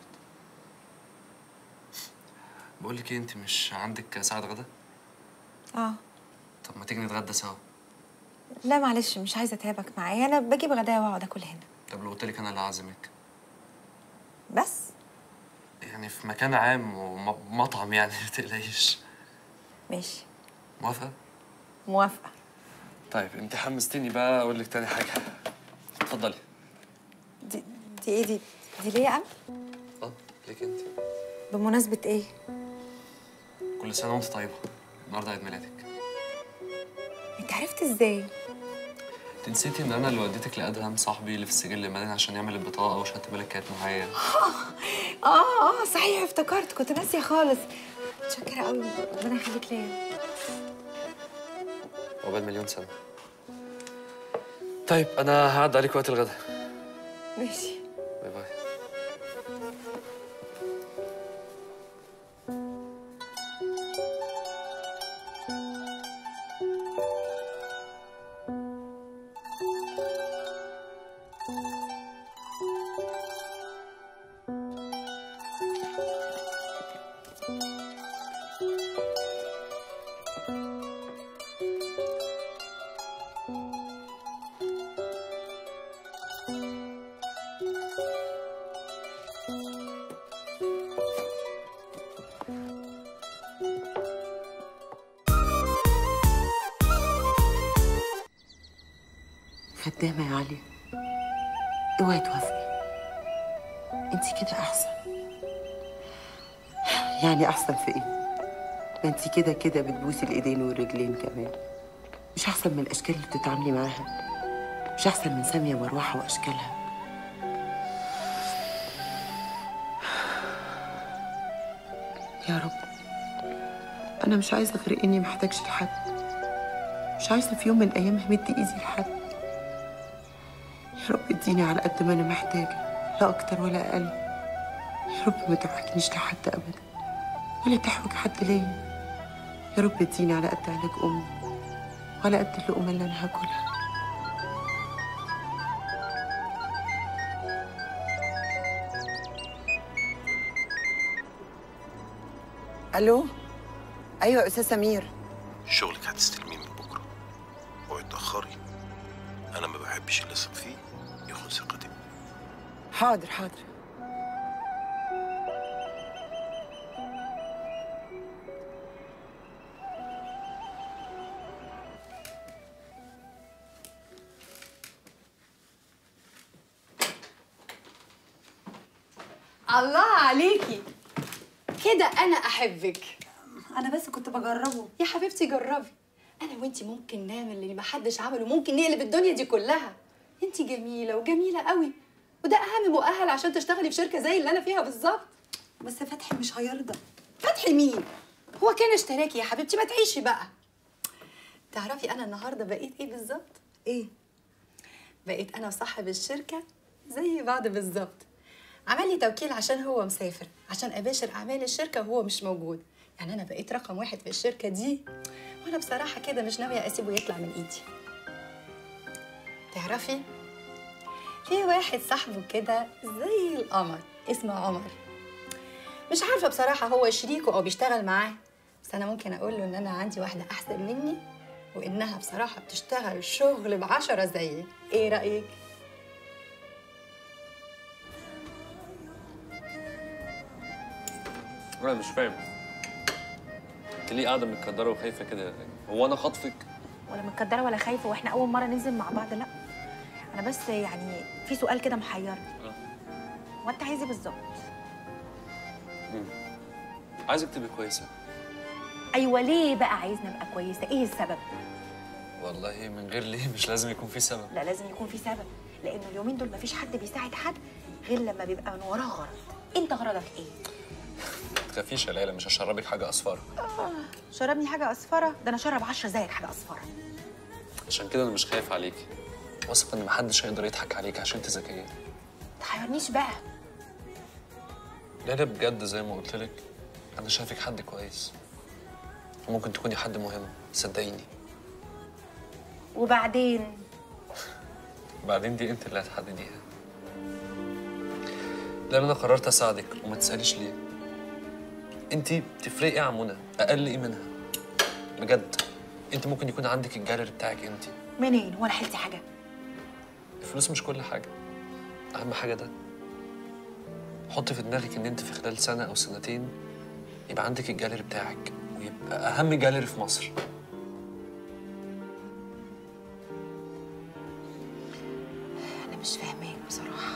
بقول لك ايه انت مش عندك ساعه غدا اه طب ما تيجي نتغدى سوا لا معلش مش عايزه اتعبك معايا انا بجيب غدايا واقعد اكل هنا طب لو قلت لك انا اللي عازمك بس يعني في مكان عام ومطعم يعني ما تقلقيش ماشي موافقه موافقه طيب انت حمستني بقى اقول لك تاني حاجه اتفضلي دي دي ايه دي دي ليه انا اه ليك انت بمناسبه ايه كل سنه وانت طيبه النهارده عيد ميلادك انت عرفت ازاي انت نسيتي ان انا اللي وديتك لادهم صاحبي اللي في السجل المدني عشان يعمل البطاقه وشهاده بالك كانت معايا اه اه صحيح افتكرت كنت ناسيه خالص متشكره قوي ربنا يخليك ليا عقبال مليون سنه طيب انا هعدي عليك وقت الغدا ماشي باي باي خدامة يا علي اوعي توافقي انت كده احسن يعني احسن في ايه ما انت كده كده بتبوسي الايدين والرجلين كمان مش احسن من الاشكال اللي بتتعاملي معاها مش احسن من ساميه مروحه واشكالها يا رب انا مش عايزه غير اني محتاجش لحد مش عايزه في يوم من الايام همد ايدي لحد يا رب اديني على قد ما انا محتاجه لا اكتر ولا اقل يا رب ما تحوجنيش لحد ابدا ولا تحوج حد ليا يا رب اديني على قد علاج امي وعلى قد اللقمه اللي انا هاكلها الو ايوه يا استاذ سمير شغلك هتستلميه من بكره اوعي تاخري انا ما بحبش اللي اثق فيه ياخد ثقتي حاضر حاضر الله عليكي كده انا احبك انا بس كنت بجربه يا حبيبتي جربي انا وانتي ممكن نعمل اللي محدش عمله ممكن نقلب الدنيا دي كلها انتي جميله وجميله قوي وده اهم مؤهل عشان تشتغلي في شركه زي اللي انا فيها بالظبط بس فتحي مش هيرضى فتحي مين هو كان اشتراكي يا حبيبتي ما تعيشي بقى تعرفي انا النهارده بقيت ايه بالظبط ايه بقيت انا وصاحب الشركه زي بعض بالظبط عمل لي توكيل عشان هو مسافر عشان اباشر اعمال الشركه وهو مش موجود يعني انا بقيت رقم واحد في الشركه دي وانا بصراحه كده مش ناويه اسيبه يطلع من ايدي تعرفي في واحد صاحبه كده زي القمر اسمه عمر مش عارفه بصراحه هو شريكه او بيشتغل معاه بس انا ممكن اقول له ان انا عندي واحده احسن مني وانها بصراحه بتشتغل شغل بعشرة زيي ايه رايك انا مش فاهم انت ليه قاعده متكدره وخايفه كده هو انا خاطفك ولا متكدره ولا خايفه واحنا اول مره ننزل مع بعض لا انا بس يعني في سؤال كده محيرني هو انت عايز ايه بالظبط مم. عايزك تبقي كويسه ايوه ليه بقى عايزني ابقى كويسه ايه السبب والله من غير ليه مش لازم يكون في سبب لا لازم يكون في سبب لانه اليومين دول مفيش حد بيساعد حد غير لما بيبقى من وراه غرض انت غرضك ايه ما تخافيش يا ليلى مش هشربك حاجه اصفر آه شربني حاجه اصفره ده انا اشرب 10 زيك حاجه اصفره عشان كده انا مش خايف عليكي واثق ان محدش هيقدر يضحك عليكي عشان انت ذكيه تحيرنيش بقى ليلى بجد زي ما قلت لك انا شايفك حد كويس وممكن تكوني حد مهم صدقيني وبعدين بعدين دي انت اللي هتحدديها لان انا قررت اساعدك وما تساليش ليه انت بتفرقي عن منى اقل ايه منها بجد انت ممكن يكون عندك الجاليري بتاعك انت منين وانا حيلتي حاجه الفلوس مش كل حاجه اهم حاجه ده حطي في دماغك ان انت في خلال سنه او سنتين يبقى عندك الجاليري بتاعك ويبقى اهم جاليري في مصر انا مش فاهماك بصراحه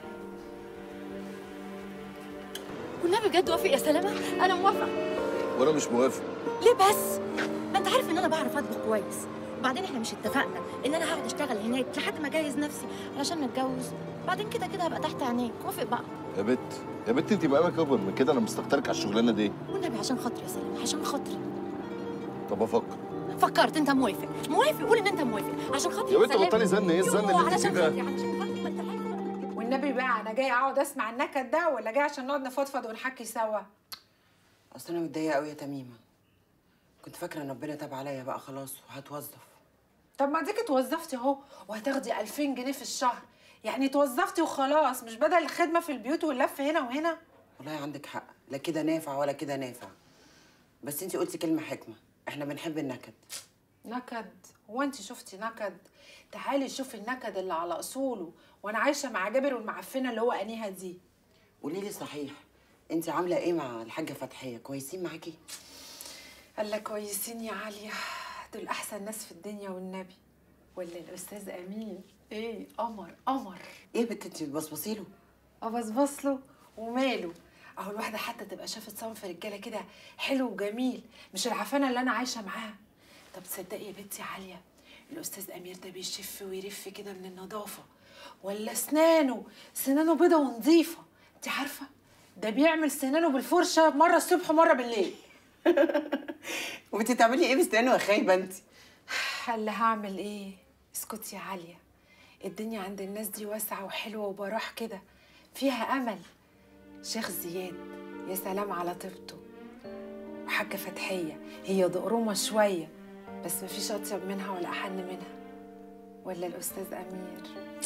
والنبي بجد وافق يا سلامه انا موافقه وانا مش موافق ليه بس ما انت عارف ان انا بعرف اطبخ كويس وبعدين احنا مش اتفقنا ان انا هقعد اشتغل هناك لحد ما اجهز نفسي علشان نتجوز بعدين كده كده هبقى تحت عينيك وافق بقى يا بت يا بت انت بقالك اكبر من كده انا مستكترك على الشغلانه دي والنبي عشان خاطري يا سلامه عشان خاطري طب افكر فكرت انت موافق موافق قول ان انت موافق عشان خاطري يا يا بنت سلامة. بطلي زن، ايه الزن يوه، اللي انت علشان فيه ده؟ خاطري علشان خاطري ما انت عارف والنبي بقى انا جاي اقعد اسمع النكد ده ولا جاي عشان نقعد نفضفض ونحكي سوا اصل انا متضايقه قوي يا تميمه كنت فاكره ان ربنا تاب عليا بقى خلاص وهتوظف طب ما اديك اتوظفتي اهو وهتاخدي 2000 جنيه في الشهر يعني اتوظفتي وخلاص مش بدل الخدمه في البيوت واللف هنا وهنا والله عندك حق لا كده نافع ولا كده نافع بس انت قلتي كلمه حكمه احنا بنحب النكد نكد هو انت شفتي نكد تعالي شوفي النكد اللي على اصوله وانا عايشه مع جابر والمعفنه اللي هو انيها دي قولي لي صحيح انت عامله ايه مع الحاجه فتحيه كويسين معاكي قال لك كويسين يا عاليه دول احسن ناس في الدنيا والنبي ولا الاستاذ امين ايه قمر قمر ايه يا بنت انت بتبصبصي له ابصبص له وماله اهو الواحده حتى تبقى شافت صنف رجاله كده حلو وجميل مش العفانه اللي انا عايشه معاها طب تصدقي يا بنتي عاليه الاستاذ امير ده بيشف ويرف كده من النظافه ولا اسنانه سنانه بيضه ونظيفه انت عارفه ده بيعمل سنانه بالفرشه مره الصبح ومره بالليل وانت تعملي ايه بسنانه يا خايبه انت اللي هعمل ايه اسكتي يا عاليه الدنيا عند الناس دي واسعه وحلوه وبراح كده فيها امل شيخ زياد يا سلام على طيبته وحاجه فتحيه هي دقرومه شويه بس مفيش اطيب منها ولا احن منها ولا الاستاذ امير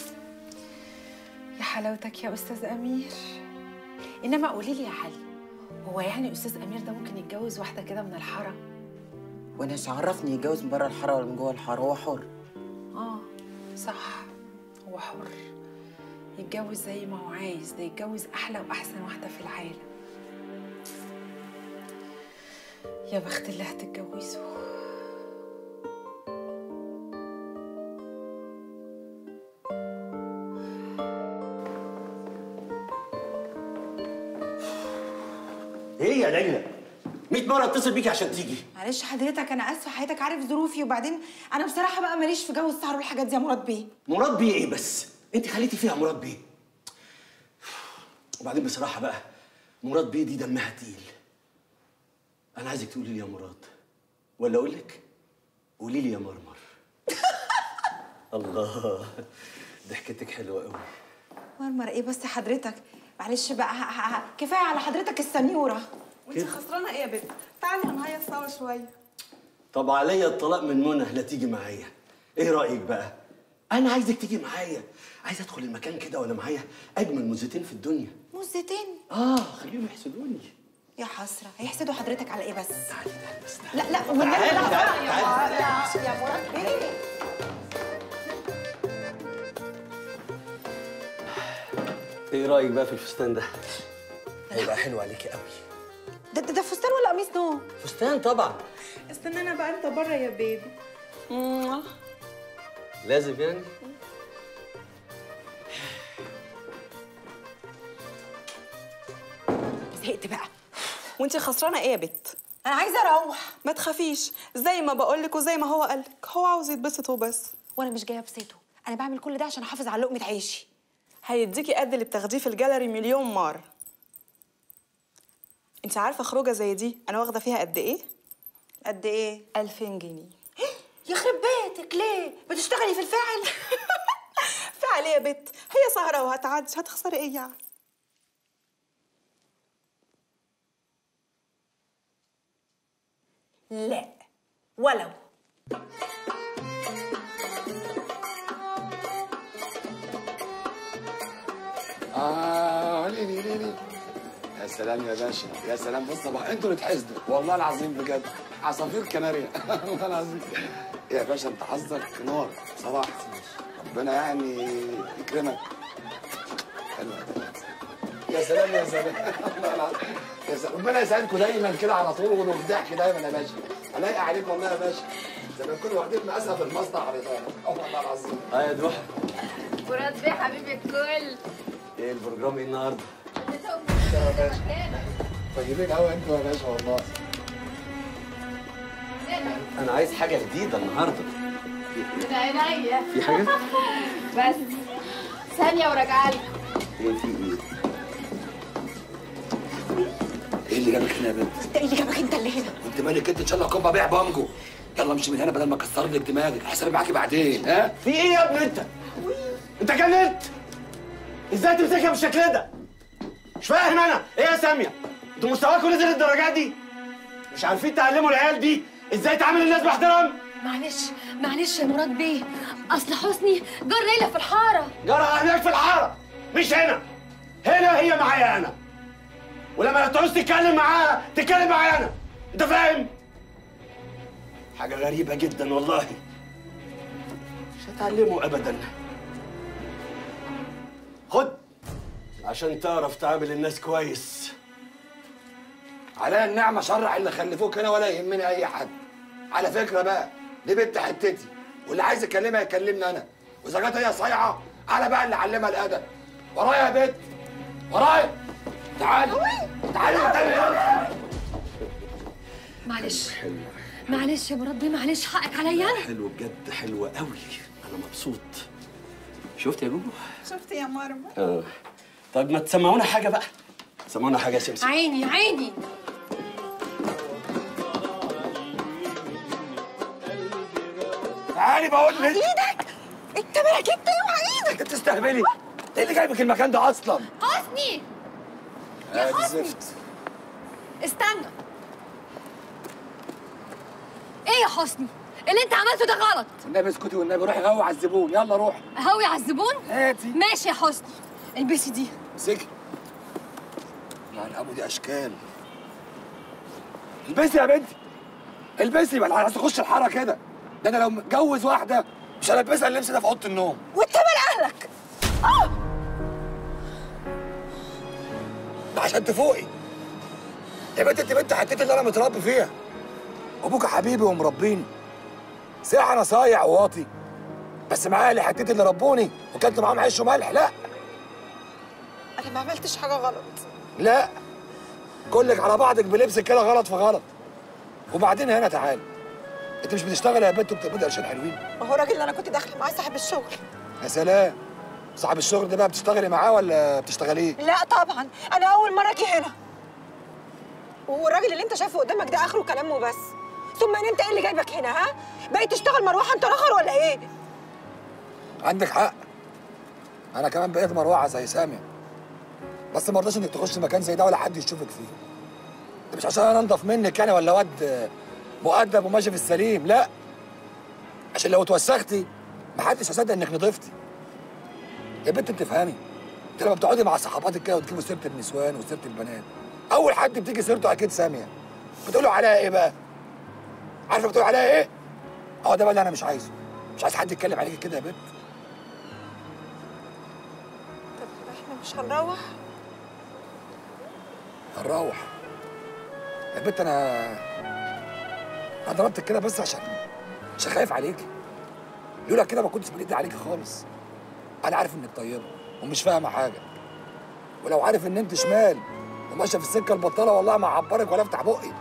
يا حلاوتك يا استاذ امير انما قولي لي يا علي هو يعني استاذ امير ده ممكن يتجوز واحده كده من الحاره وانا مش عرفني يتجوز من بره الحاره ولا من جوه الحاره هو حر اه صح هو حر يتجوز زي ما هو عايز ده يتجوز احلى واحسن واحده في العالم يا بخت اللي هتتجوزه ايه يا ليلى 100 مره اتصل بيكي عشان تيجي معلش حضرتك انا اسفه حياتك عارف ظروفي وبعدين انا بصراحه بقى ماليش في جو السهر والحاجات دي يا مراد بيه مراد بيه ايه بس انت خليتي فيها مراد بيه وبعدين بصراحه بقى مراد بيه دي دمها تقيل انا عايزك تقولي لي يا مراد ولا اقول لك قولي لي يا مرمر الله ضحكتك حلوه قوي مرمر ايه بس حضرتك معلش بقى ه- ه- ه- كفايه على حضرتك السنيوره وانت خسرانه ايه يا بنت تعالي هنهيص سوا شويه طب عليا الطلاق من منى لا تيجي معايا ايه رايك بقى انا عايزك تيجي معايا عايز ادخل المكان كده وانا معايا اجمل موزتين في الدنيا موزتين اه خليهم يحسدوني يا حسره هيحسدوا حضرتك على ايه بس لا لا والنبي تعالي، لا تعالي، يا تعالي. يا- يا مراد بيه ايه رايك بقى في الفستان ده هيبقى حلو عليكي قوي ده ده, ده فستان ولا قميص نوم فستان طبعا استنى انا بقى انت بره يا بيبي لازم يعني زهقت بقى وانتي خسرانه ايه يا بت انا عايزه اروح ما تخافيش زي ما بقولك وزي ما هو قالك هو عاوز يتبسط وبس وانا مش جايه بسيطه انا بعمل كل ده عشان احافظ على لقمه عيشي هيديكي قد اللي بتاخديه في الجاليري مليون مره انت عارفه خروجه زي دي انا واخده فيها قد ايه قد ايه 2000 جنيه يخرب بيتك ليه بتشتغلي في الفعل فعل ايه يا بت هي سهره وهتعدي هتخسري ايه يعني لا ولو آه لي لي لي لي. يا سلام يا باشا يا سلام بص طبعا انتوا اللي تحسدوا والله العظيم بجد عصافير كناريا والله العظيم يا باشا انت حظك نار صراحه ربنا يعني يكرمك حلوة. يا سلام يا سلام والله العظيم. يا سلام ربنا يسعدكم دايما كده على طول وفي ضحك دايما يا باشا الاقي عليك والله يا باشا زي ما نكون واخدين مقاسها في المصنع على والله العظيم اه يا دوحه مراد بيه حبيبي الكل ايه البروجرام ايه النهارده؟ يا باشا طيبين قوي انتوا يا باشا والله انا عايز حاجه جديده النهارده من عينيا في حاجه؟ بس ثانية وراجعة لكم ايه في ايه؟ ايه اللي جابك هنا يا بنت؟ انت ايه اللي جابك انت اللي هنا انت مالك انت ان شاء الله كوبا بيع بانجو يلا امشي من هنا بدل ما اكسر لك دماغك حسابي معاكي بعدين ها في ايه يا ابني انت؟ انت جننت؟ ازاي تمسكها بالشكل ده؟ مش فاهم انا، ايه يا ساميه؟ انتوا مستواكم نزل الدرجات دي؟ مش عارفين تعلموا العيال دي ازاي تعامل الناس باحترام؟ معلش معلش يا مراد بيه اصل حسني جار ليلى في الحارة جرى هناك في الحاره مش هنا هنا هي معايا انا ولما تعوز تتكلم معاها تتكلم معايا انا انت فاهم؟ حاجه غريبه جدا والله مش هتعلمه ابدا خد عشان تعرف تعامل الناس كويس عليا النعمه شرع اللي خلفوك هنا ولا يهمني اي حد على فكره بقى دي بنت حتتي واللي عايز يكلمها يكلمني انا واذا كانت هي صايعه انا بقى اللي اعلمها الادب ورايا يا بنت ورايا تعالي تعالي قدامي يلا معلش معلش يا مراد بيه معلش حقك عليا انا حلو بجد حلو قوي انا مبسوط شفت يا جوجو شفت يا مرمى اه طب ما تسمعونا حاجه بقى سمعونا حاجه يا سمسم عيني عيني تعالي بقول لك ايدك انت مالك انت اوعى ايدك انت بتستهبلي ايه اللي جايبك المكان ده اصلا حسني يا حسني. زفت استنى ايه يا حسني اللي انت عملته ده غلط والنبي اسكتي والنبي روحي غوي على الزبون يلا روح هوي على الزبون هاتي ماشي يا حسني البسي دي امسكي يعني ابو دي اشكال البسي يا بنتي البسي بقى عايز تخش الحاره كده ده انا لو متجوز واحده مش هلبسها اللبس ده في اوضه النوم وانت مال اهلك اه ده عشان تفوقي يا بنت انت بنت حتتي اللي انا متربي فيها ابوك حبيبي ومربيني صح انا صايع وواطي بس معايا اللي حتتي اللي ربوني وكلت معاهم عيش وملح لا انا ما عملتش حاجه غلط لا كلك على بعضك بلبسك كده غلط في غلط وبعدين هنا تعالي انت مش بتشتغل يا بنت وبتقبضي قرشين حلوين ما هو الراجل اللي انا كنت داخله معاه صاحب الشغل يا سلام صاحب الشغل ده بقى بتشتغلي معاه ولا بتشتغليه لا طبعا انا اول مره اجي هنا والراجل اللي انت شايفه قدامك ده اخره كلام وبس ثم ان انت ايه اللي جايبك هنا ها بقيت تشتغل مروحه انت رخر ولا ايه عندك حق انا كمان بقيت مروعه زي سامي بس ما رضاش انك تخش مكان زي ده ولا حد يشوفك فيه ده مش عشان انا انضف منك يعني ولا واد مؤدب وماشي في السليم لا عشان لو اتوسختي محدش هيصدق انك نضفتي يا بنت انت تفهمي انت لما بتقعدي مع صحباتك كده وتجيبوا سيره النسوان وسيره البنات اول حد بتيجي سيرته اكيد ساميه بتقولوا عليها ايه بقى عارفه بتقولوا عليها ايه اه ده بقى اللي انا مش عايزه مش عايز حد يتكلم عليكي كده يا بنت احنا مش هنروح هنروح يا بنت انا انا ضربتك كده بس عشان عشان خايف عليكي لولا كده ما كنتش بنيت عليكي خالص انا عارف انك طيبه ومش فاهمه حاجه ولو عارف ان انت شمال وماشيه في السكه البطاله والله ما اعبرك ولا افتح بقي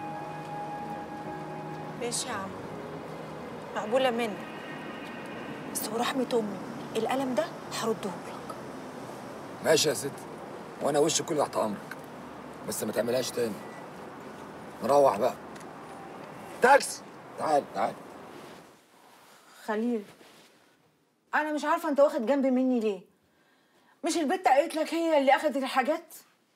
ماشي يا عم مقبولة منك بس ورحمة أمي القلم ده هرده لك ماشي يا ستي وانا وشي كله تحت امرك بس ما تعملهاش تاني نروح بقى تاكسي تعال تعال خليل أنا مش عارفة أنت واخد جنب مني ليه مش البت قالت لك هي اللي أخدت الحاجات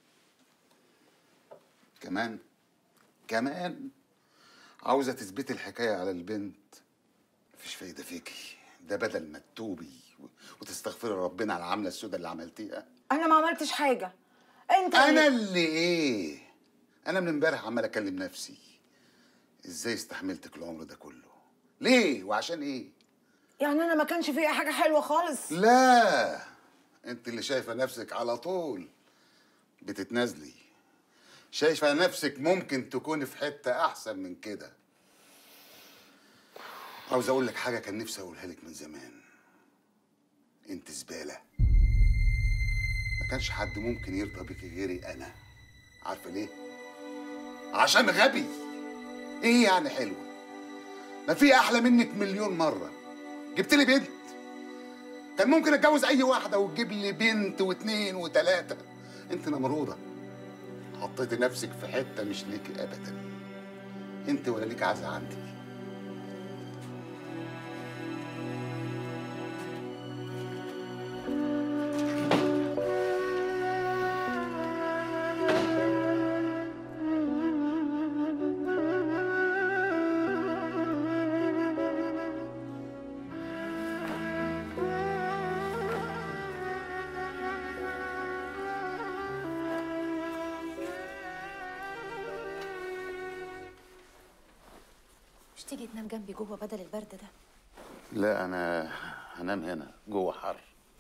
كمان كمان عاوزة تثبتي الحكاية على البنت مفيش فايدة فيكي ده بدل ما تتوبي و- وتستغفري ربنا على العملة السوداء اللي عملتيها أنا ما عملتش حاجة أنت أنا اللي إيه؟ أنا من امبارح عمال أكلم نفسي إزاي استحملتك العمر ده كله؟ ليه وعشان إيه؟ يعني أنا ما كانش فيها حاجة حلوة خالص لا انت اللي شايفه نفسك على طول بتتنازلي شايفه نفسك ممكن تكوني في حته احسن من كده عاوز اقول لك حاجه كان نفسي اقولها لك من زمان انت زباله ما كانش حد ممكن يرضى بيكي غيري انا عارفه ليه عشان غبي ايه يعني حلوه ما في احلى منك مليون مره جبت لي بنت كان ممكن اتجوز اي واحده وتجيب لي بنت واتنين وتلاته انت نمروده حطيتي نفسك في حته مش ليكي ابدا انت ولا ليك عزة عندي مش تيجي تنام جنبي جوه بدل البرد ده لا انا هنام هنا جوه حر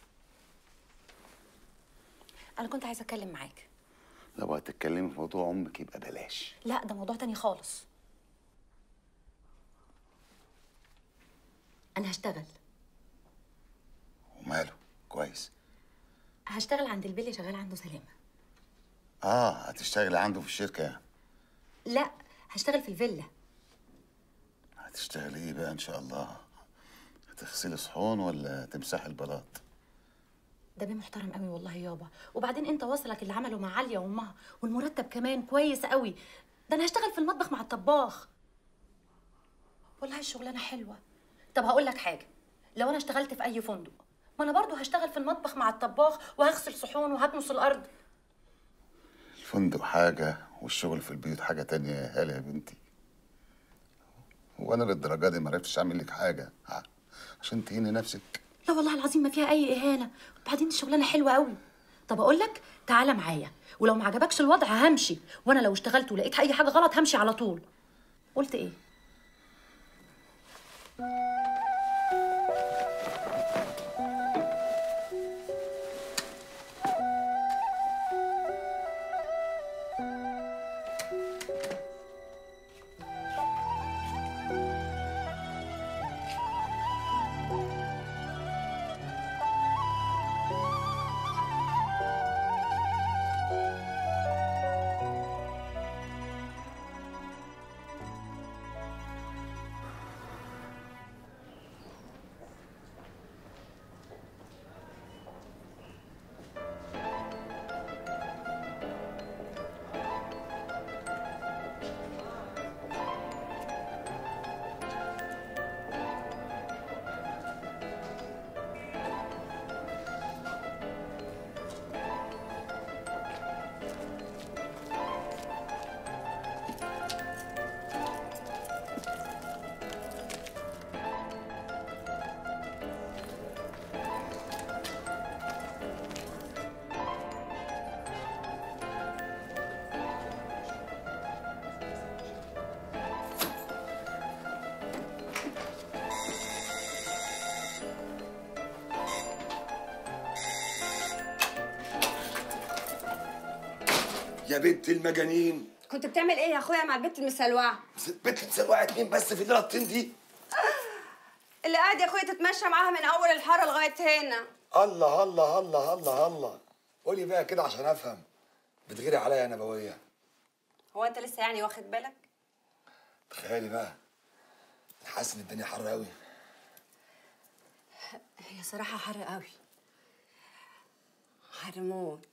انا كنت عايزه اتكلم معاك لو هتتكلمي في موضوع امك يبقى بلاش لا ده موضوع تاني خالص انا هشتغل وماله كويس هشتغل عند البيل اللي شغال عنده سلامه اه هتشتغلي عنده في الشركه يعني لا هشتغل في الفيلا هتشتغلي ايه بقى ان شاء الله هتغسلي صحون ولا تمسحي البلاط ده بيه محترم قوي والله يابا وبعدين انت واصلك اللي عمله مع عليا وامها والمرتب كمان كويس قوي ده انا هشتغل في المطبخ مع الطباخ والله الشغلانه حلوه طب هقول لك حاجه لو انا اشتغلت في اي فندق ما انا برضو هشتغل في المطبخ مع الطباخ وهغسل صحون وهكنس الارض الفندق حاجه والشغل في البيوت حاجه تانية يا هلا يا بنتي هو انا للدرجه دي ما عرفتش اعمل لك حاجه ع- عشان تهيني نفسك لا والله العظيم ما فيها اي اهانه وبعدين الشغلانه حلوه قوي طب اقول لك تعالى معايا ولو ما عجبكش الوضع همشي وانا لو اشتغلت ولقيت اي حاجه غلط همشي على طول قلت ايه يا بنت المجانين كنت بتعمل ايه يا اخويا مع البت المسلوعه بنت مسوقت مين بس في الليله الطين دي اللي قاعد يا اخويا تتمشى معاها من اول الحاره لغايه هنا الله الله الله الله الله قولي بقى كده عشان افهم بتغيري عليا يا نبويه هو انت لسه يعني واخد بالك تخيلي بقى حاسس ان الدنيا حر قوي هي صراحه حر قوي حر موت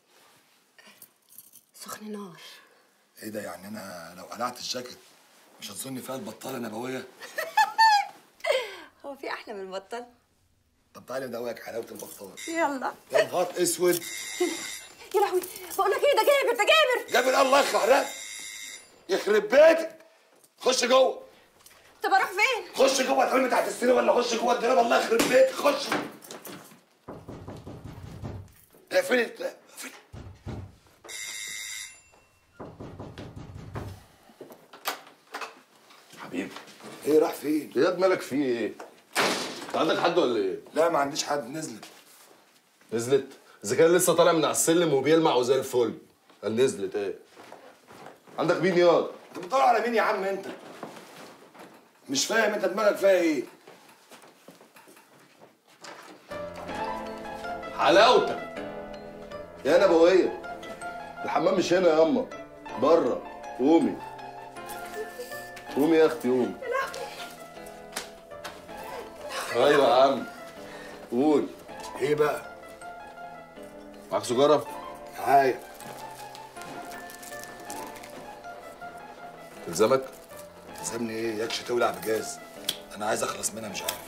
سخن نار ايه ده يعني انا لو قلعت الجاكيت مش هتظني فيها البطاله نبويه هو في احلى من البطل طب تعالي ندوقك حلاوه البطاله يلا يا نهار اسود يا لهوي بقول لك ايه ده جابر ده جابر جابر الله يخلع ده يخرب بيتك خش جوه طب اروح فين خش جوه تحلمي تحت السرير ولا خش جوه الدولاب الله يخرب بيتك خش اقفلي اقفلي حبيبي ايه راح فين؟ يا واد مالك فيه ايه؟ انت عندك حد ولا ايه؟ لا ما عنديش حد نزلت نزلت؟ اذا كان لسه طالع من على السلم وبيلمع وزي الفل قال نزلت ايه؟ عندك مين ياض؟ انت بتدور على مين يا عم انت؟ مش فاهم انت دماغك فيها ايه؟ حلاوتك يا نبوية الحمام مش هنا يا اما بره قومي قومي يا اختي قومي ايوه يا عم قول ايه بقى؟ معاك سجارة؟ معايا تلزمك؟ تلزمني ايه؟ يكش تولع بجاز انا عايز اخلص منها مش عارف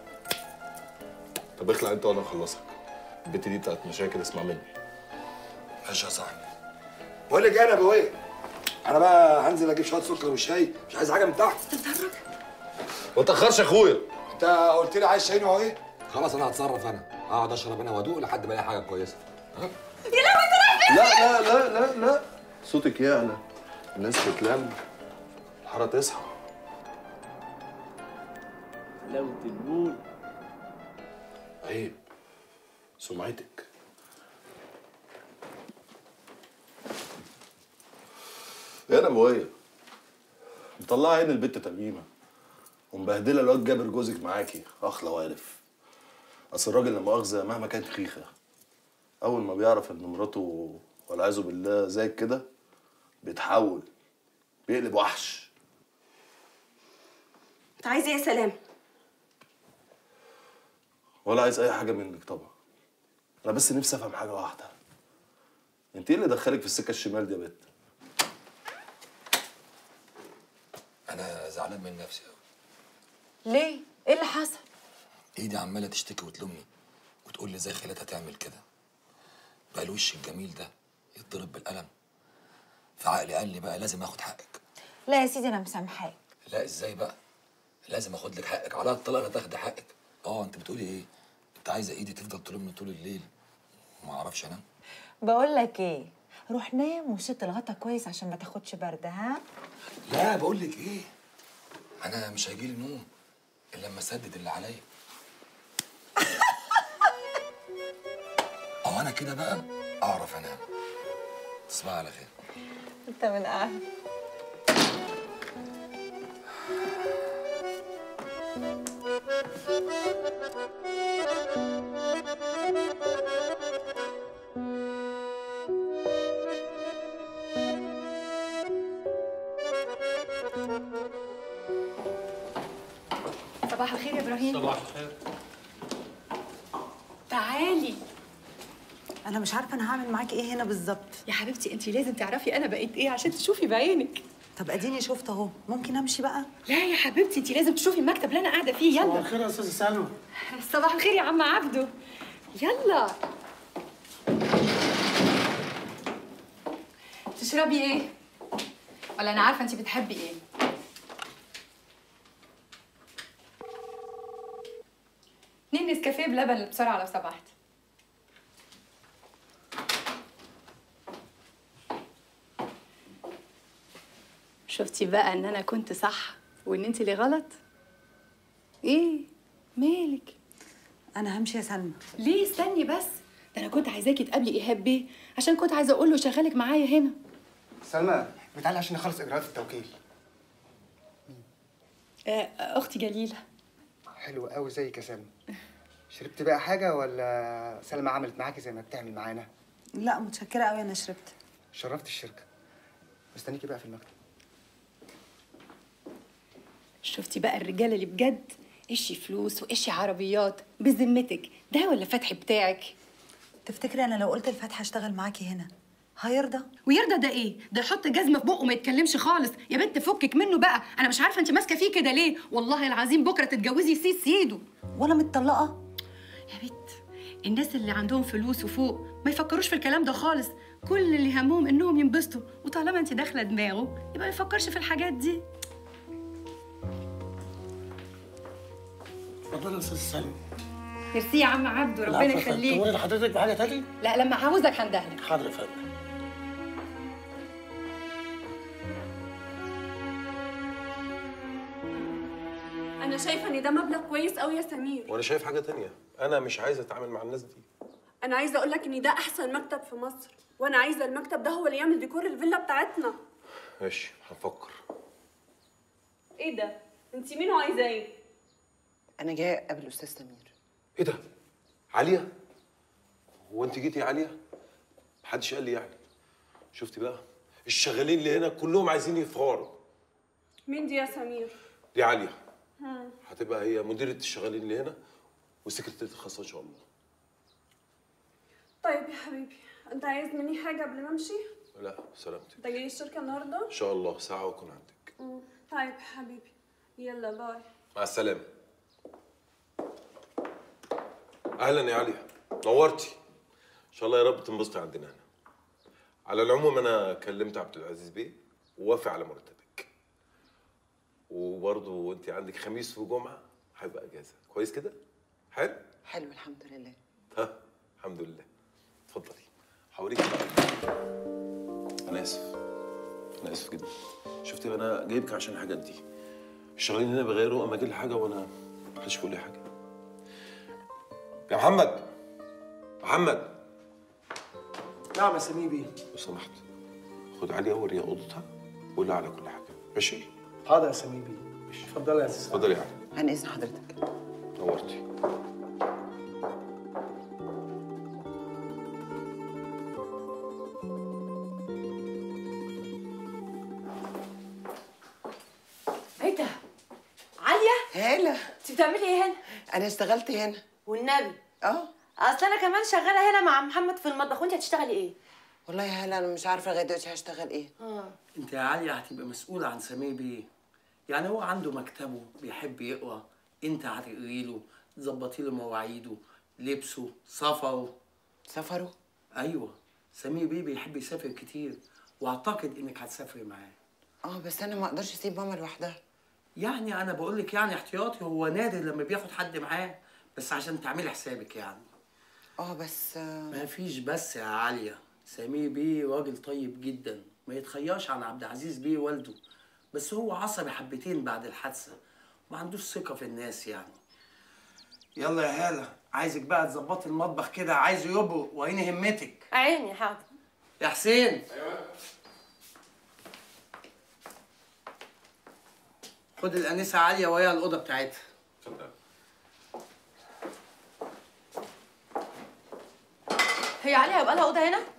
طب اخلع انت وانا اخلصك البت دي بتاعت مشاكل اسمع مني ماشي يا صاحبي بقول لك ايه يا نبويه انا بقى هنزل اجيب شويه سكر وشاي مش عايز حاجه من تحت ما تاخرش يا اخويا انت قلت لي عايز شاي نوع ايه؟ خلاص انا هتصرف انا اقعد اشرب انا وادوق لحد ما الاقي حاجه كويسه ها؟ يا لهوي انت رايح فين لا لا لا لا لا صوتك يعلى الناس تتلم الحارة تصحى حلاوة المول عيب سمعتك يا نبوية مطلعة عين البت تميمة ومبهدلة الواد جابر جوزك معاكي أخلى وارف أصل الراجل لا مؤاخذة مهما كانت خيخة أول ما بيعرف إن مراته والعياذ بالله زيك كده بيتحول بيقلب وحش انت عايز ايه يا سلام ولا عايز أي حاجة منك طبعا أنا بس نفسي أفهم حاجة واحدة أنت إيه اللي دخلك في السكة الشمال دي يا بت؟ انا زعلان من نفسي قوي ليه؟ ايه اللي حصل؟ ايدي عماله تشتكي وتلومني وتقول لي ازاي خليتها تعمل كده بقى الوش الجميل ده يتضرب بالقلم فعقلي قال لي بقى لازم اخد حقك لا يا سيدي انا مسامحاك لا ازاي بقى لازم اخد لك حقك على الطلاق تاخدي حقك اه انت بتقولي ايه انت عايزه ايدي تفضل تلومني طول الليل ما اعرفش انام بقول لك ايه روح نام وشد الغطا كويس عشان ما تاخدش برد ها لا بقول لك ايه انا مش هيجيلي نوم الا لما اسدد اللي عليا او انا كده بقى اعرف انام تصبح على خير انت من اهل صباح الخير يا ابراهيم صباح الخير تعالي انا مش عارفه انا هعمل معاكي ايه هنا بالظبط يا حبيبتي انت لازم تعرفي انا بقيت ايه عشان تشوفي بعينك طب اديني شفت اهو ممكن امشي بقى لا يا حبيبتي انت لازم تشوفي المكتب اللي انا قاعده فيه يلا صباح الخير يا استاذه سلمى صباح الخير يا عم عبده يلا تشربي ايه ولا انا عارفه انت بتحبي ايه اتنين نسكافيه بلبن بسرعه لو سمحت شفتي بقى ان انا كنت صح وان انت اللي غلط ايه مالك انا همشي يا سلمى ليه استني بس ده انا كنت عايزاكي تقابلي ايهاب بيه عشان كنت عايزه اقول له شغالك معايا هنا سلمى بتعالي عشان نخلص اجراءات التوكيل آه اختي جليله حلو قوي زيك يا سلمى شربت بقى حاجه ولا سلمى عملت معاكي زي ما بتعمل معانا لا متشكره قوي انا شربت شرفت الشركه مستنيكي بقى في المكتب شفتي بقى الرجاله اللي بجد اشي فلوس واشي عربيات بذمتك ده ولا فتحي بتاعك تفتكري انا لو قلت لفتحي اشتغل معاكي هنا هيرضى ويرضى ده ايه ده يحط جزمه في بقه ما يتكلمش خالص يا بنت فكك منه بقى انا مش عارفه انت ماسكه فيه كده ليه والله العظيم بكره تتجوزي سيس سيدو وانا متطلقه يا بنت الناس اللي عندهم فلوس وفوق ما يفكروش في الكلام ده خالص كل اللي همهم انهم ينبسطوا وطالما انت داخله دماغه يبقى ما يفكرش في الحاجات دي اتفضل يا استاذ سلمى ميرسي يا عم عبده ربنا العفو يا فندم. يخليك تمر لحضرتك بحاجه تاني لا لما عاوزك هندهلك حاضر يا فندم انا شايفه ان ده مبلغ كويس قوي يا سمير وانا شايف حاجه تانية انا مش عايز اتعامل مع الناس دي انا عايزه اقول لك ان ده احسن مكتب في مصر وانا عايزه المكتب ده هو اللي يعمل ديكور الفيلا بتاعتنا ماشي هنفكر ايه ده انت مين وعايزه ايه انا جايه اقابل استاذ سمير ايه ده عاليه هو انت جيتي يا عاليه محدش قال لي يعني شفتي بقى الشغالين اللي هنا كلهم عايزين يفغروا مين دي يا سمير دي عاليه هم. هتبقى هي مديره الشغالين اللي هنا وسكرتيرة الخاصه ان شاء الله طيب يا حبيبي انت عايز مني حاجه قبل ما امشي لا سلامتك انت جاي الشركه النهارده ان شاء الله ساعه واكون عندك مم. طيب يا حبيبي يلا باي مع السلامه اهلا يا عليا نورتي ان شاء الله يا رب تنبسطي عندنا هنا على العموم انا كلمت عبد العزيز بيه ووافق على مرتبك وبرضه انت عندك خميس وجمعه هيبقى اجازه كويس كده حلو حلو الحمد لله ها الحمد لله اتفضلي هوريك بقى. انا اسف انا اسف جدا شفتي انا جايبك عشان الحاجات دي الشغالين هنا بيغيروا اما اجي لي حاجه وانا محدش بيقول لي حاجه يا محمد محمد نعم يا سمير بيه لو سمحت خد عليا وريها اوضتها وقول لها على كل حاجه ماشي حاضر يا سمير بيه اتفضل يا استاذ اتفضلي يا علي عن اذن حضرتك نورتي ايه ده عاليه هالة انت بتعملي ايه هنا انا اشتغلت هنا والنبي اه اصل انا كمان شغاله هنا مع محمد في المطبخ وانت هتشتغلي ايه والله يا هالة انا مش عارفه لغايه دلوقتي هشتغل ايه اه انت يا عليا هتبقى مسؤولة عن سمير بيه يعني هو عنده مكتبه بيحب يقرا انت هتقري له تظبطي له مواعيده لبسه سفره سفره ايوه سمير بيه بيحب يسافر كتير واعتقد انك هتسافري معاه اه بس انا ما اقدرش اسيب ماما لوحدها يعني انا بقول لك يعني احتياطي هو نادر لما بياخد حد معاه بس عشان تعملي حسابك يعني اه بس ما فيش بس يا عالية سمير بيه راجل طيب جدا ما يتخياش عن عبد العزيز بيه والده بس هو عصبي حبتين بعد الحادثة ما عندوش ثقة في الناس يعني يلا يا هالة عايزك بقى تظبطي المطبخ كده عايزه يبرق وعيني همتك عيني حاضر يا حسين خد الأنسة عالية وهي الأوضة بتاعتها هي عاليه هيبقى لها اوضه هنا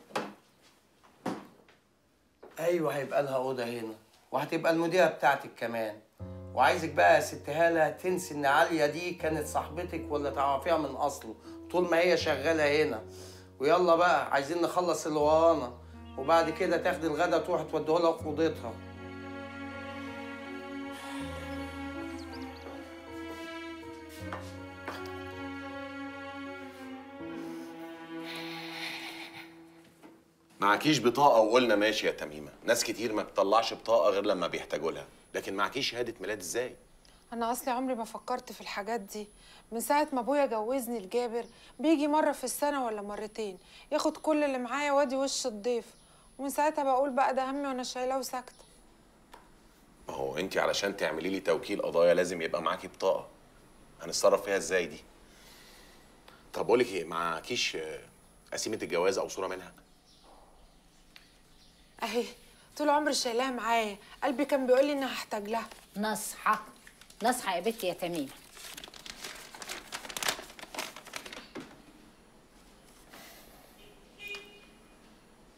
ايوه هيبقى لها اوضه هنا وهتبقى المديره بتاعتك كمان وعايزك بقى يا ست هاله تنسي ان عاليه دي كانت صاحبتك ولا تعرفيها من اصله طول ما هي شغاله هنا ويلا بقى عايزين نخلص اللي ورانا وبعد كده تاخدي الغدا تروح توديه لها في اوضتها معكيش بطاقة وقلنا ماشي يا تميمة ناس كتير ما بتطلعش بطاقة غير لما بيحتاجوا لها لكن معكيش شهادة ميلاد ازاي انا اصلي عمري ما فكرت في الحاجات دي من ساعه ما ابويا جوزني لجابر بيجي مره في السنه ولا مرتين ياخد كل اللي معايا وادي وش الضيف ومن ساعتها بقول بقى ده همي وانا شايلاه وساكته ما هو انت علشان تعملي لي توكيل قضايا لازم يبقى معاكي بطاقة هنتصرف فيها ازاي دي طب بقول لك ايه معكيش آه، قسيمة الجواز او صورة منها اهي طول عمري شايلاها معايا قلبي كان بيقول لي اني هحتاج لها نصحى نصحى يا بنتي يا تميمه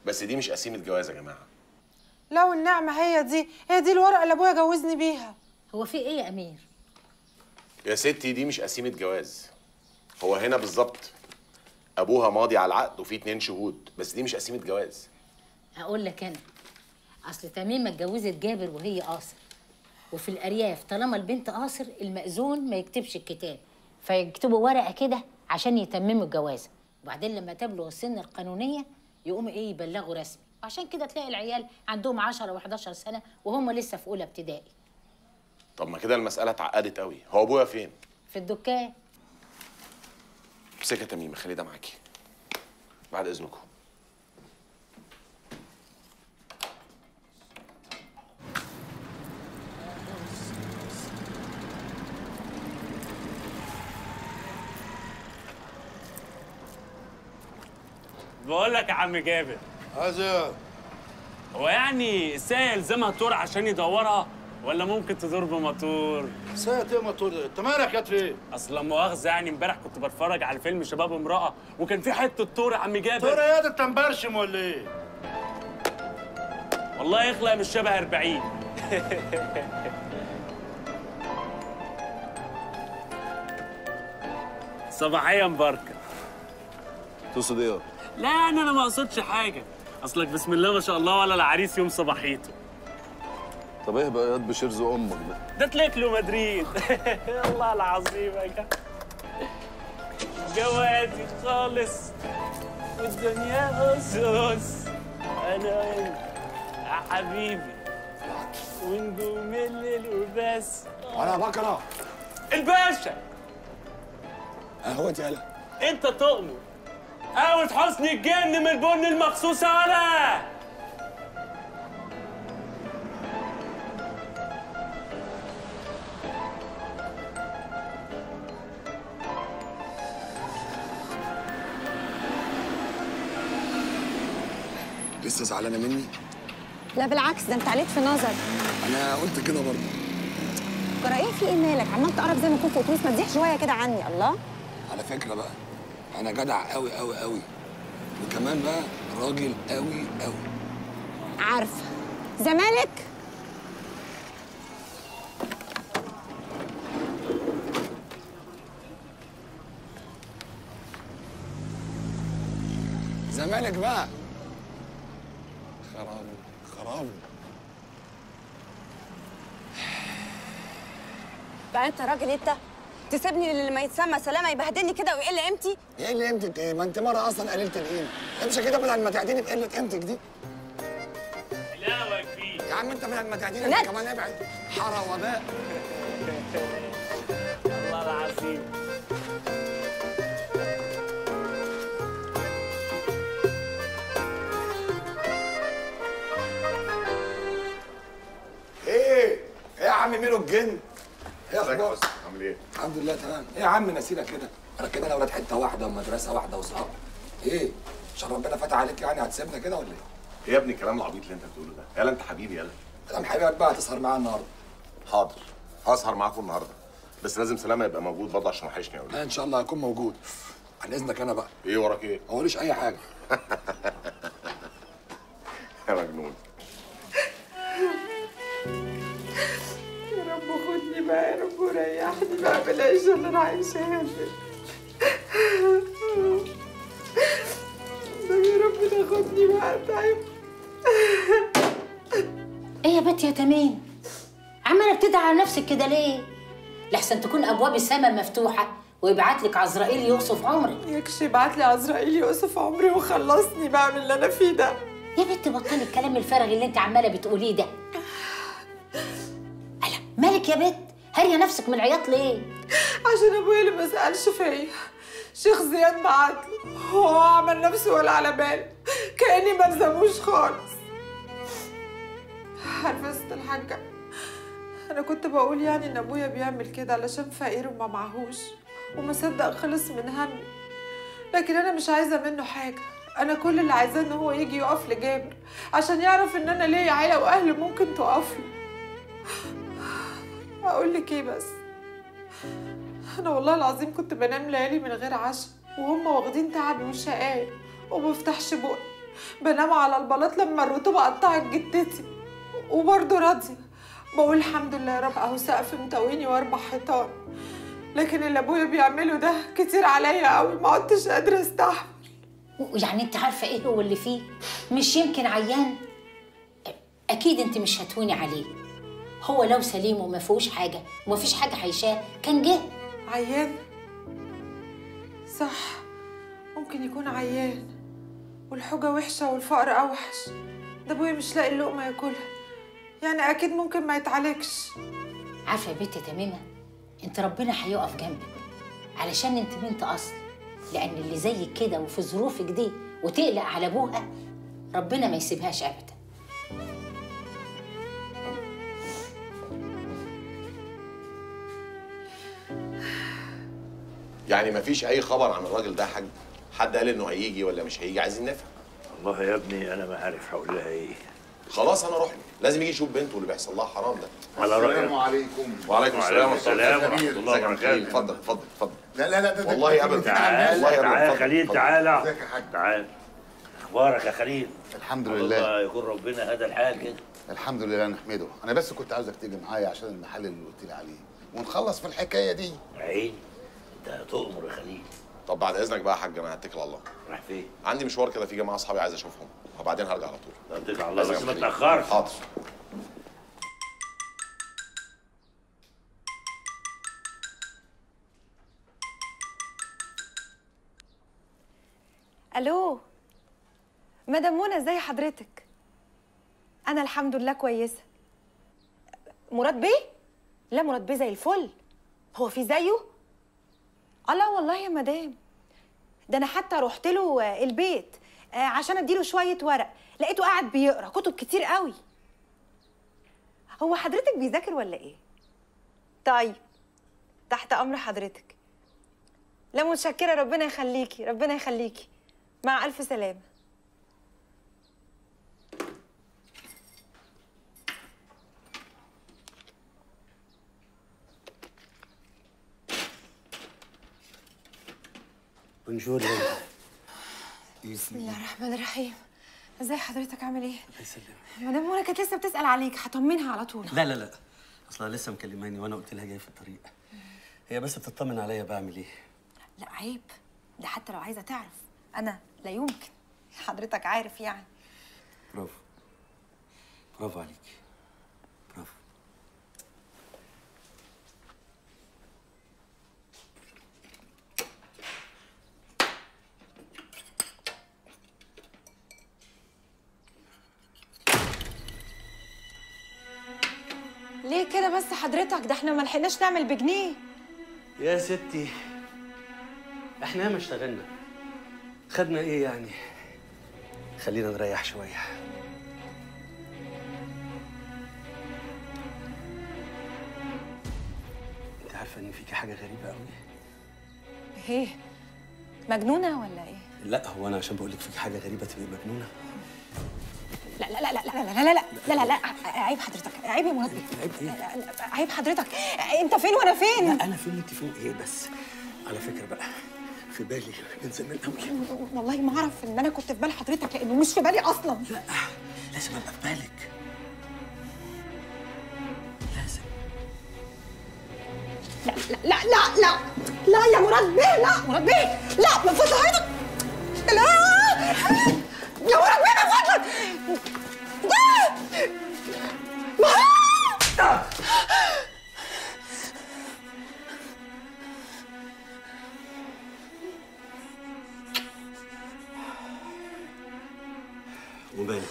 بس دي مش قسيمه جواز يا جماعه لو النعمه هي دي هي دي الورقه اللي ابويا جوزني بيها هو في ايه يا امير يا ستي دي مش قسيمه جواز هو هنا بالظبط ابوها ماضي على العقد وفي اتنين شهود بس دي مش قسيمه جواز هقول لك انا اصل تميمه اتجوزت جابر وهي قاصر وفي الارياف طالما البنت قاصر المأذون ما يكتبش الكتاب فيكتبوا ورقه كده عشان يتمموا الجوازه وبعدين لما تبلغ السن القانونيه يقوموا ايه يبلغوا رسمي عشان كده تلاقي العيال عندهم 10 و11 سنه وهم لسه في اولى ابتدائي طب ما كده المساله اتعقدت قوي هو ابويا فين في الدكان امسكي يا تميمه خلي ده معاكي بعد اذنكم بقول لك يا عم جابر عايز هو يعني الساعة يلزمها تور عشان يدورها ولا ممكن تدور بموتور؟ ساعة ايه موتور ده؟ انت مالك يا تري؟ اصل لا مؤاخذة يعني امبارح كنت بتفرج على فيلم شباب امرأة وكان في حتة طور يا عم جابر ترى ايه ده انت مبرشم ولا ايه؟ والله يخلق مش شبه 40 صباحية مباركة تقصد ايه؟ لا يعني انا ما اقصدش حاجة اصلك بسم الله ما شاء الله ولا العريس يوم صباحيته طب ايه بقى ياض بشرز امك ده؟ ده تليكلو مدريد الله العظيم يا جدع جوازي خالص والدنيا أسس أنا وأنت يا حبيبي ونجوم الليل وبس انا بكره الباشا اهوت يالا أنت تؤمر قاوة حسني الجن من البن المخصوصة ولا لسه زعلانه مني لا بالعكس ده انت عليك في نظر انا قلت كده برضه جرى ايه في ايه مالك عمال تقرب زي ما كنت اتوبيس ما تزيح شويه كده عني الله على فكره بقى انا جدع قوي قوي قوي وكمان بقى راجل قوي قوي عارفه زمالك زمالك بقى خراب خراب بقى انت راجل انت تسيبني اللي ما يتسمى سلامه يبهدلني كده ويقل قيمتي ايه اللي قيمتك ايه؟ ما انت مره اصلا قللت القيمه امشي كده بدل ما تعديني بقله قيمتك دي لا كبير يا عم انت بدل ما تعديني لا. انت كمان ابعد حاره وباء الله العظيم ايه ايه يا عم ميرو الجن ايه ازيك يا اخبارك حسن عامل ايه الحمد لله تمام ايه يا عم نسينا كده انا كده انا ولاد حته واحده ومدرسه واحده وصحاب ايه عشان ربنا فتح عليك يعني هتسيبنا كده ولا ايه ايه يا ابني الكلام العبيط اللي انت بتقوله ده يلا انت حبيبي يلا مدام حبيبك بقى هتسهر معايا النهارده حاضر هسهر معاكم النهارده بس لازم سلامه يبقى موجود برضه عشان وحشني قوي لا ان شاء الله هكون موجود عن اذنك انا بقى ايه وراك ايه ما قوليش اي حاجه يا مجنون يا رب خدني بقى يا رب وريحني بقى بالعيشة اللي أنا عايشاها دي طب يا رب تاخدني بقى تعب ايه يا بنت يا تميم عماله بتدعي على نفسك كده ليه لحسن تكون ابواب السماء مفتوحه ويبعت لك عزرائيل يوصف عمرك يكشي يبعت لي عزرائيل يوسف عمري وخلصني بقى من اللي أنا فيه ده يا بنت بطلي الكلام الفارغ اللي انت عماله بتقوليه ده ألا مالك يا بنت هاريه نفسك من العياط ليه عشان أبويا اللي ما سألش فيا شيخ زياد بعتله هو عمل نفسه ولا على باله كأني ما الزموش خالص عارفة يا ست الحاجة أنا كنت بقول يعني إن أبويا بيعمل كده علشان فقير وما معهوش وما صدق خلص من همي لكن أنا مش عايزة منه حاجة أنا كل اللي عايزاه إن هو يجي يقف لجابر عشان يعرف إن أنا ليا عيلة وأهل ممكن تقف له أقول لك إيه بس أنا والله العظيم كنت بنام ليالي من غير عشاء وهم واخدين تعبي وشقاي وما بفتحش بقي بنام على البلاط لما الرطوبة قطعت جدتي وبرضه راضية بقول الحمد لله يا رب اهو سقف متويني واربع حيطان لكن اللي ابويا بيعمله ده كتير عليا قوي ما عدتش قادرة استحمل ويعني انت عارفه ايه هو اللي فيه مش يمكن عيان اكيد انت مش هتهوني عليه هو لو سليم وما فيهوش حاجه وما فيش حاجه هيشاه كان جه عيان صح ممكن يكون عيان والحوجة وحشة والفقر أوحش ده أبويا مش لاقي اللقمة ياكلها يعني أكيد ممكن ما يتعالجش عارفه يا بنت تميمه انت ربنا هيقف جنبك علشان انت بنت اصل لان اللي زيك كده وفي ظروفك دي وتقلق على ابوها ربنا ما يسيبهاش ابدا يعني مفيش اي خبر عن الراجل ده يا حاج حد قال انه هيجي ولا مش هيجي عايزين نفهم والله يا ابني انا ما عارف هقول لها ايه خلاص انا اروح له لازم يجي يشوف بنته اللي بيحصل لها حرام ده على رأيك. السلام عليكم وعليكم السلام السلام ورحمة ازيك الله يا وبركاته. خليل؟ اتفضل اتفضل اتفضل لا لا لا ده- ده- والله ده- ابدا تعال والله ابدا تعال اتفضل، خليل اتفضل. تعال ازيك يا حاج تعال اخبارك يا خليل الحمد الله لله يكون ربنا هدى الحال كده الحمد لله نحمده انا بس كنت عاوزك تيجي معايا عشان المحل اللي قلت لي عليه ونخلص في الحكايه دي عيني انت تؤمر يا خليل طب بعد اذنك بقى يا حاج انا هتكل على الله راح فين؟ عندي مشوار كده في جماعه اصحابي عايز اشوفهم وبعدين هرجع على طول اتكل على الله إذنك بس يا ما خليل. تاخرش حاضر الو مدام منى ازي حضرتك انا الحمد لله كويسه مراد بيه لا مراد بيه زي الفل هو في زيه اه لا والله يا مدام ده انا حتى رحت له آه، البيت آه، عشان اديله شويه ورق لقيته قاعد بيقرا كتب كتير قوي هو حضرتك بيذاكر ولا ايه طيب تحت امر حضرتك لا متشكره ربنا يخليكي ربنا يخليكي مع الف سلامه بونجور بسم الله الرحمن الرحيم ازاي حضرتك عامل ايه الله يسلمك مدام منى كانت لسه بتسال عليك هطمنها على طول لا لا لا اصلا لسه مكلماني وانا قلت لها جاي في الطريق هي بس بتطمن عليا بعمل ايه لا عيب ده حتى لو عايزه تعرف انا لا يمكن حضرتك عارف يعني برافو برافو عليك برافو ليه كده بس حضرتك ده احنا ما لحقناش نعمل بجنيه يا ستي احنا ما اشتغلنا خدنا ايه يعني خلينا نريح شويه انت عارفه ان فيكي حاجه غريبه قوي ايه مجنونه ولا ايه لا هو انا عشان بقول لك فيكي حاجه غريبه تبقي مجنونه لا لا لا لا لا لا لا لا لا لا لا عيب حضرتك عيب يا مراد عيب ايه عيب حضرتك انت فين وانا فين لا انا فين انت فين ايه بس على فكره بقى في بالي من زمان قوي والله ما اعرف ان انا كنت في بال حضرتك لانه مش في بالي اصلا لا لازم ابقى في بالك لازم لا لا لا لا لا يا مراد بيه لا مراد بيه لا من فضل حضرتك لا يا مراد بيه من فضلك لا مراد ومالك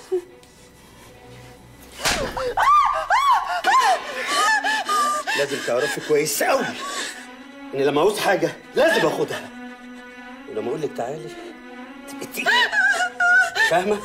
لازم تعرفي كويس قوي ان لما عاوز حاجه لازم اخدها ولما اقول لك تعالي تبقي تيجي فاهمه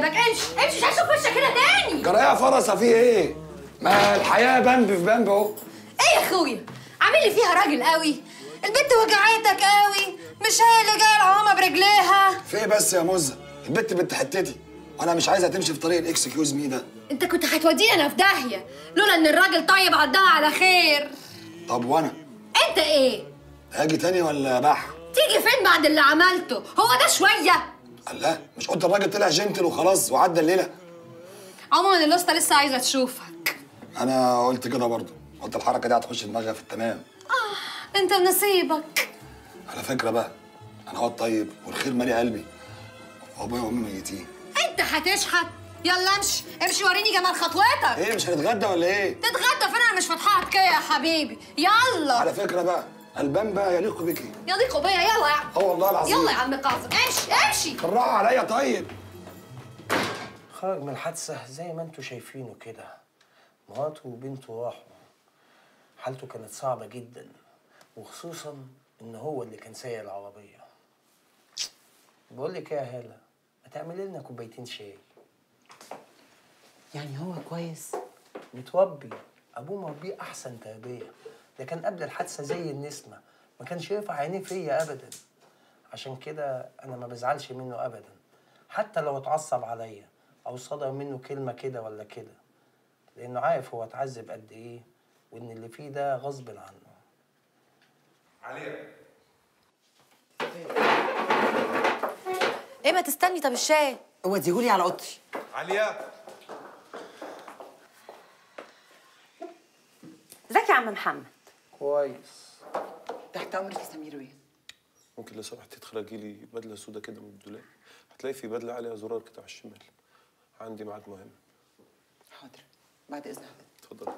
بابك امشي امشي مش هشوف وشك هنا تاني جرايه فرصه في ايه؟ ما الحياه بمب في بمب اهو ايه يا اخويا عامل لي فيها راجل قوي البنت وجعتك قوي مش هي اللي جايه العوامه برجليها في ايه بس يا مزه؟ البت بنت حتتي وانا مش عايزها تمشي في طريق الاكسكيوز مي ده انت كنت هتوديني انا في داهيه لولا ان الراجل طيب عدها على خير طب وانا انت ايه هاجي تاني ولا بح؟ تيجي فين بعد اللي عملته هو ده شويه الله مش قلت الراجل طلع جنتل وخلاص وعدى الليله عموما الاسطى لسه عايزه تشوفك انا قلت كده برضه قلت الحركه دي هتخش دماغها في التمام انت نصيبك على فكره بقى انا هو الطيب والخير مالي قلبي وابويا وامي ميتين انت هتشحت يلا امشي امشي وريني جمال خطوتك ايه مش هنتغدى ولا ايه؟ تتغدى فين انا مش فاتحه كده يا حبيبي يلا على فكره بقى البان بقى يليق بك يليق بيا يلا يا عم اه والله العظيم يلا يا عم قاسم امشي امشي بالراحه عليا طيب خرج من الحادثة زي ما انتوا شايفينه كده مراته وبنته راحوا حالته كانت صعبة جدا وخصوصا ان هو اللي كان سايق العربية بقول لك ايه يا هالة ما تعملي لنا كوبايتين شاي يعني هو كويس متربي ابوه مربيه احسن تربية ده كان قبل الحادثة زي النسمة ما كانش يرفع عينيه فيا ابدا عشان كده انا ما بزعلش منه ابدا حتى لو اتعصب عليا او صدر منه كلمه كده ولا كده لانه عارف هو اتعذب قد ايه وان اللي فيه ده غصب عنه عليا ايه ما تستني طب الشاي وديهولي على اوضتي عليا ازيك يا عم محمد كويس تحت امرك يا سمير بيه ممكن لو سمحتي تخرجي لي بدله سودا كده من الدولاب هتلاقي في بدله عليها زرار كده على الشمال عندي ميعاد مهم حاضر بعد اذن حضرتك اتفضل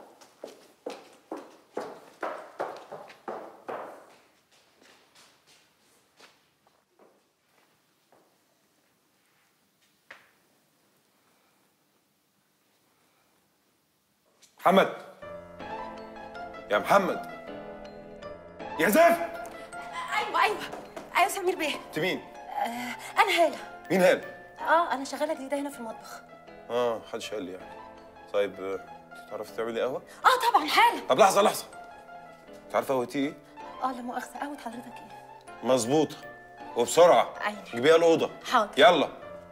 محمد يا محمد يا زفت ايوه ايوه ايوه سمير بيه انت مين؟ آه انا هاله مين هال؟ اه انا شغاله جديده هنا في المطبخ اه محدش قال لي يعني طيب آه، تعرفي تعملي قهوه؟ اه طبعا حاله طب لحظه لحظه انت عارفه قهوتي ايه؟ اه لا مؤاخذه قهوه حضرتك ايه مظبوطه وبسرعه ايوه جيبيها الاوضه حاضر يلا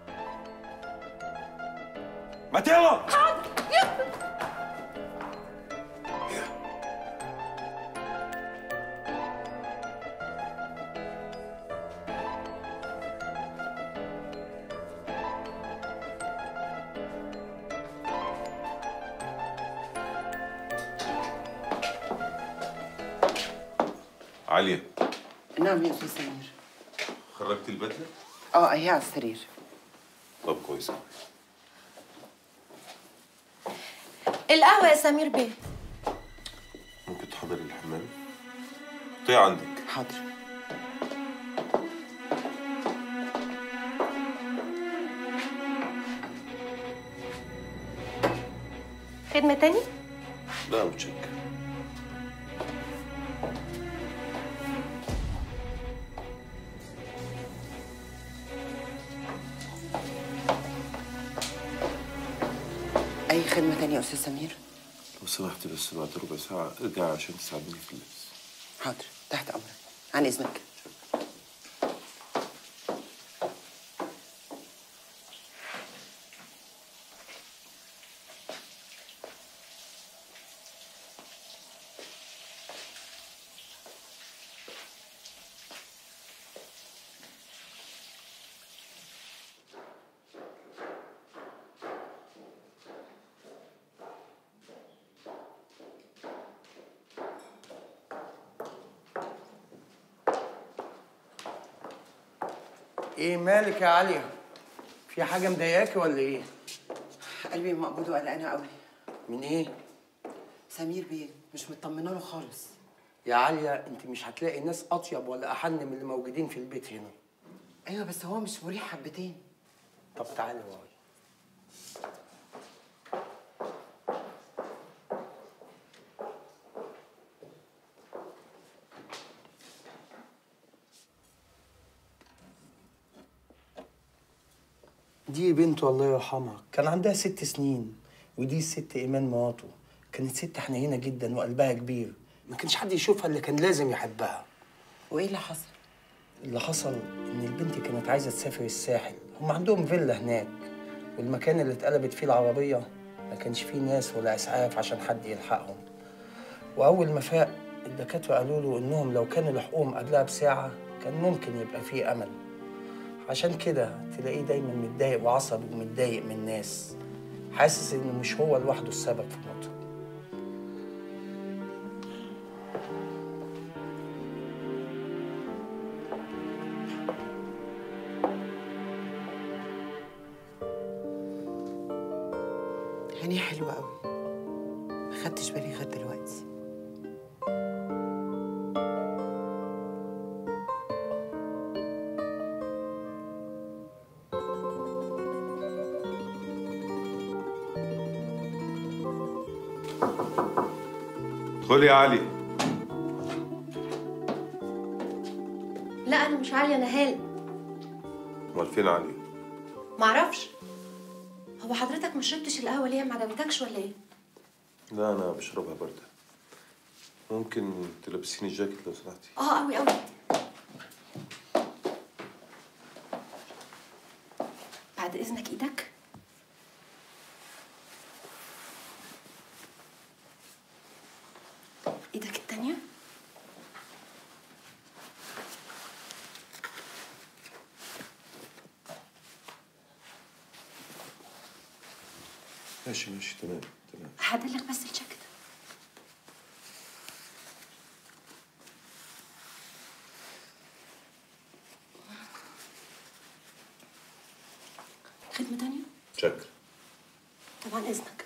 ما يلا حاضر عليا نعم يا استاذ سمير خرجتي البدله؟ اه هي على السرير طب كويس القهوه يا سمير بيه ممكن تحضري الحمام؟ طيب عندك حاضر خدمه تاني لا متشكر اي خدمه تانية يا استاذ سمير لو سمحتي بس بعد ربع ساعة ارجعي عشان تساعديني في اللبس حاضر تحت امرك عن اذنك ايه مالك يا عليا في حاجه مضايقاكي ولا ايه قلبي مقبوض وقلقانه قوي من ايه سمير بيه مش مطمنه له خالص يا عليا انت مش هتلاقي ناس اطيب ولا احن من اللي موجودين في البيت هنا ايوه بس هو مش مريح حبتين طب تعالي ورايا دي بنته الله يرحمها كان عندها ست سنين ودي الست ايمان مراته كانت ست حنينه جدا وقلبها كبير ما كانش حد يشوفها اللي كان لازم يحبها وايه اللي حصل اللي حصل ان البنت كانت عايزه تسافر الساحل هم عندهم فيلا هناك والمكان اللي اتقلبت فيه العربيه ما كانش فيه ناس ولا اسعاف عشان حد يلحقهم واول ما فاق الدكاتره قالوا له انهم لو كانوا لحقوهم قبلها بساعه كان ممكن يبقى فيه امل عشان كده تلاقيه دايما متضايق وعصبي ومتضايق من الناس حاسس انه مش هو لوحده السبب في موته هاني حلوة قوي ما خدتش بالي غير دلوقتي خد يا علي لا انا مش عاليه انا هال امال فين علي معرفش هو حضرتك ما شربتش القهوه ليه ما عجبتكش ولا ايه لا انا بشربها برده ممكن تلبسيني الجاكيت لو سمحتي اه قوي قوي بعد اذنك ايدك ايدك التانية ماشي ماشي تمام تمام هعدلك بس الجاكيت خدمة تانية شكرا طبعا اذنك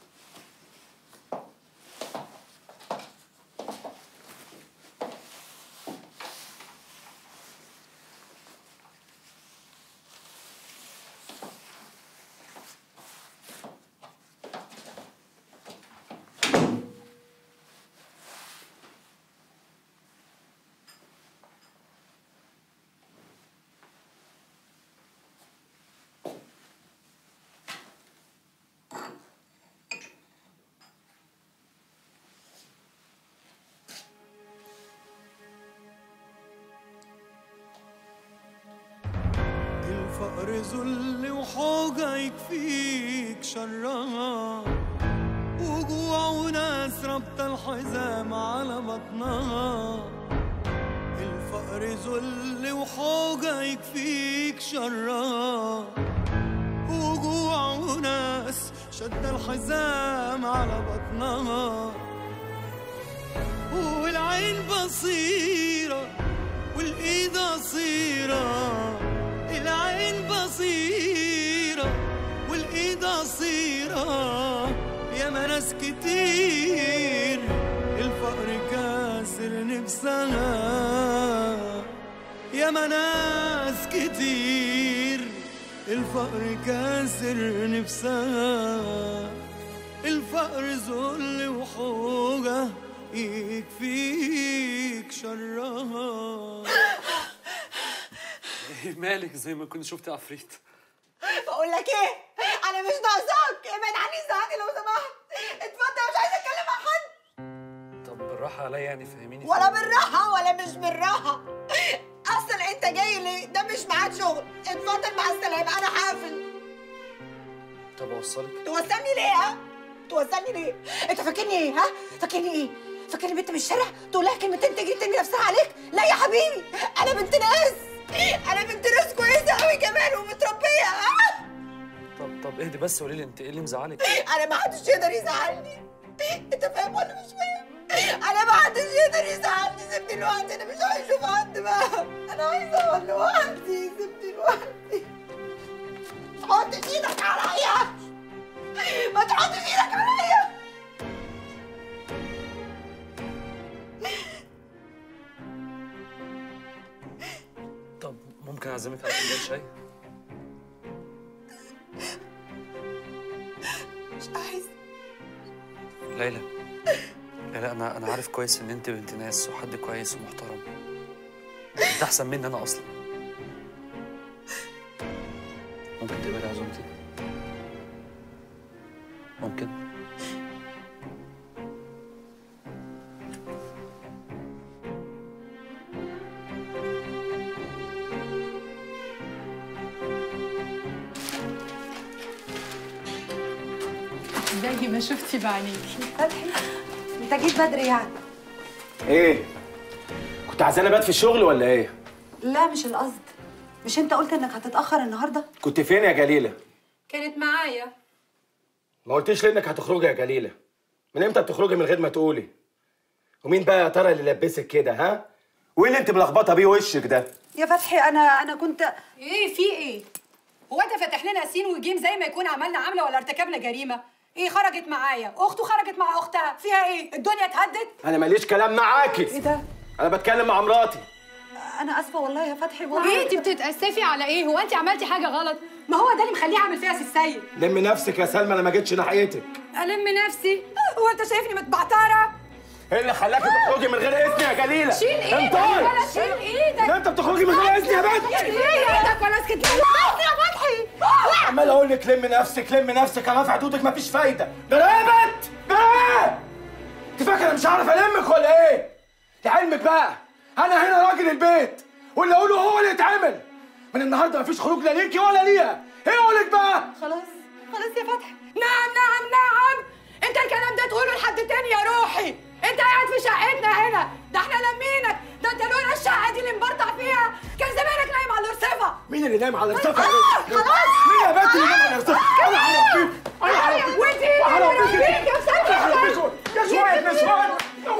الفقر ذل وحوجة يكفيك شرها وجوع وناس ربط الحزام على بطنها الفقر ذل وحوجة يكفيك شرها وجوع وناس شد الحزام على بطنها والعين بصيرة والإيد قصيرة العين بصيرة والإيد قصيرة يا ما ناس كتير الفقر كاسر نفسها يا ما ناس كتير الفقر كاسر نفسها الفقر ذل وحوجة يكفيك شرها مالك زي ما كنت شفت عفريت بقول لك ايه انا مش ناقصاك ابعد عني ساعتي لو سمحت اتفضل مش عايزه اتكلم مع حد طب بالراحه عليا يعني فهميني ولا بالراحه ولا مش بالراحه اصلا انت جاي ليه ده مش ميعاد شغل اتفضل مع السلامه انا حافل طب اوصلك توصلني ليه ها توصلني ليه انت فاكرني ايه ها فاكرني ايه فاكرني بنت من الشارع تقول لها كلمتين تجري ترمي نفسها عليك لا يا حبيبي انا بنت ناس انا بنت ناس كويسه قوي كمان ومتربيه ها طب طب اهدي بس قولي لي انت ايه اللي مزعلك انا ما حدش يقدر يزعلني انت فاهم ولا مش فاهم انا ما حدش يقدر يزعلني سيبني لوحدي انا مش عايز اشوف حد بقى انا عايزه اقعد لوحدي سيبني لوحدي ما تحطش ايدك عليا ما تحطش ايدك عليا طب ممكن اعزمك على فنجان شاي مش عايز ليلى ليلى انا انا عارف كويس ان انت بنت ناس وحد كويس ومحترم انت احسن مني انا اصلا ممكن تقبلي ممكن زي ما شفتي بعينيكي فتحي انت جيت بدري يعني ايه كنت عايزاني ابات في الشغل ولا ايه لا مش القصد مش انت قلت انك هتتاخر النهارده كنت فين يا جليله كانت معايا ما قلتيش ليه انك هتخرجي يا جليله من امتى بتخرجي من غير ما تقولي ومين بقى يا ترى اللي لبسك كده ها وايه اللي انت ملخبطه بيه وشك ده يا فتحي انا انا كنت ايه في ايه هو انت فاتح لنا سين وجيم زي ما يكون عملنا عمله ولا ارتكبنا جريمه ايه خرجت معايا اخته خرجت مع اختها فيها ايه الدنيا اتهدت انا ماليش كلام معاكي ايه ده انا بتكلم مع مراتي انا اسفه والله يا فتحي والله ايه انت بتتاسفي على ايه هو انت عملتي حاجه غلط ما هو ده اللي مخليه عامل فيها سي السيد لم نفسك يا سلمى انا ما جيتش ناحيتك الم نفسي هو انت شايفني متبعتره ايه اللي خلاكي تخرجي من غير اذني يا جليله شيل ايدك انطقي. ولا شيل ايدك لا انت بتخرجي من غير اذني يا بنت شيل ايدك ولا اسكت يا فتحي عمال اقول لك لم نفسك لم نفسك انا في حدودك مفيش فايده جرابت جراب انت فاكره مش هعرف المك ولا ايه لعلمك بقى انا هنا راجل البيت واللي اقوله هو اللي يتعمل من النهارده مفيش خروج لا ليكي ولا ليها ايه قولك بقى خلاص خلاص يا فتحي نعم نعم نعم انت الكلام ده تقوله لحد تاني يا روحي انت قاعد في شقتنا هنا ده احنا لمينك ده انت لولا الشقه دي اللي مبرطع فيها كان زمانك نايم على الرصيفه مين اللي نايم على الرصيف يا آه، بنت؟ خلاص. مين يا بنت اللي نايم على الرصيف انا هربيك انا هربيك ودي هربيك يا فتحي انا هربيك يا شويه نسوان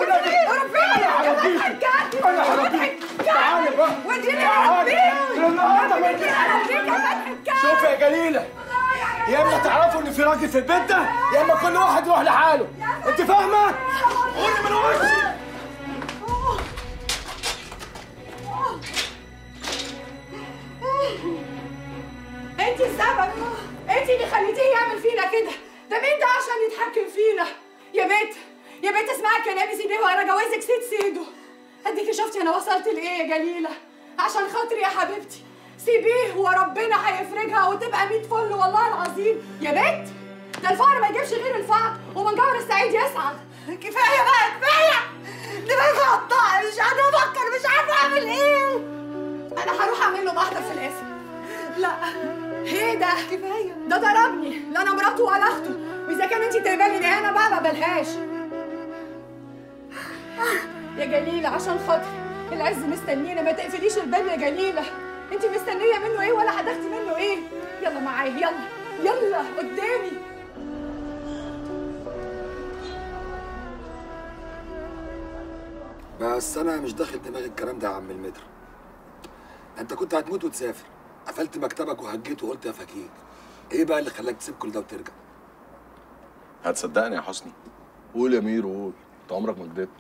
انا هربيك انا هربيك تعالي بقى وديني تعالي هربيك النهارده ما وديني هربيك يا فتحي شوف يا جليلة يا اما تعرفوا ان في راجل في البيت ده يا اما كل واحد يروح لحاله انت فاهمه قولي من وشي انت السبب انت اللي خليتيه يعمل فينا كده ده مين ده عشان يتحكم فينا يا بنت يا بنت اسمعي كلامي سيبيه وانا جوازك سيد سيده اديكي شفتي انا وصلت لايه يا جليله عشان خاطري يا حبيبتي سيبيه وربنا هيفرجها وتبقى 100 فل والله العظيم يا بنت ده الفقر ما يجيبش غير الفقر ومن جور السعيد يسعد كفايه بقى كفايه دماغي قطعت مش قادره افكر مش عارفه اعمل ايه انا هروح اعمل له محضر في الاسم لا ايه ده كفايه ده ضربني لا انا مراته ولا اخته واذا كان انت تقبلي انا بقى ما بلهاش يا جليله عشان خاطري العز مستنينا ما تقفليش الباب يا جليله انت مستنيه منه ايه ولا هتاخدي منه ايه يلا معايا يلا يلا قدامي بس انا مش داخل دماغي الكلام ده يا عم المتر انت كنت هتموت وتسافر قفلت مكتبك وهجيت وقلت يا فكيك ايه بقى اللي خلاك تسيب كل ده وترجع هتصدقني يا حسني قول يا ميرو قول انت عمرك ما كدبت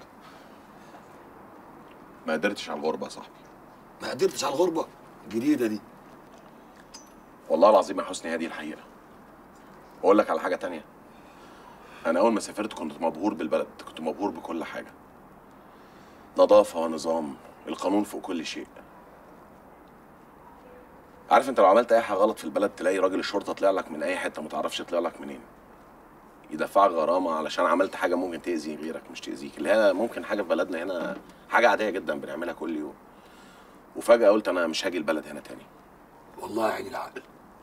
ما قدرتش على الغربه يا صاحبي ما قدرتش على الغربه الجديده دي والله العظيم يا حسني هذه الحقيقه واقول لك على حاجه تانية انا اول ما سافرت كنت مبهور بالبلد كنت مبهور بكل حاجه نظافه ونظام القانون فوق كل شيء عارف انت لو عملت اي حاجه غلط في البلد تلاقي راجل الشرطه طلع لك من اي حته ما تعرفش طلع لك منين يدفعك غرامه علشان عملت حاجه ممكن تاذي غيرك مش تاذيك اللي هي ممكن حاجه في بلدنا هنا حاجه عاديه جدا بنعملها كل يوم وفجاه قلت انا مش هاجي البلد هنا تاني والله عيني العقل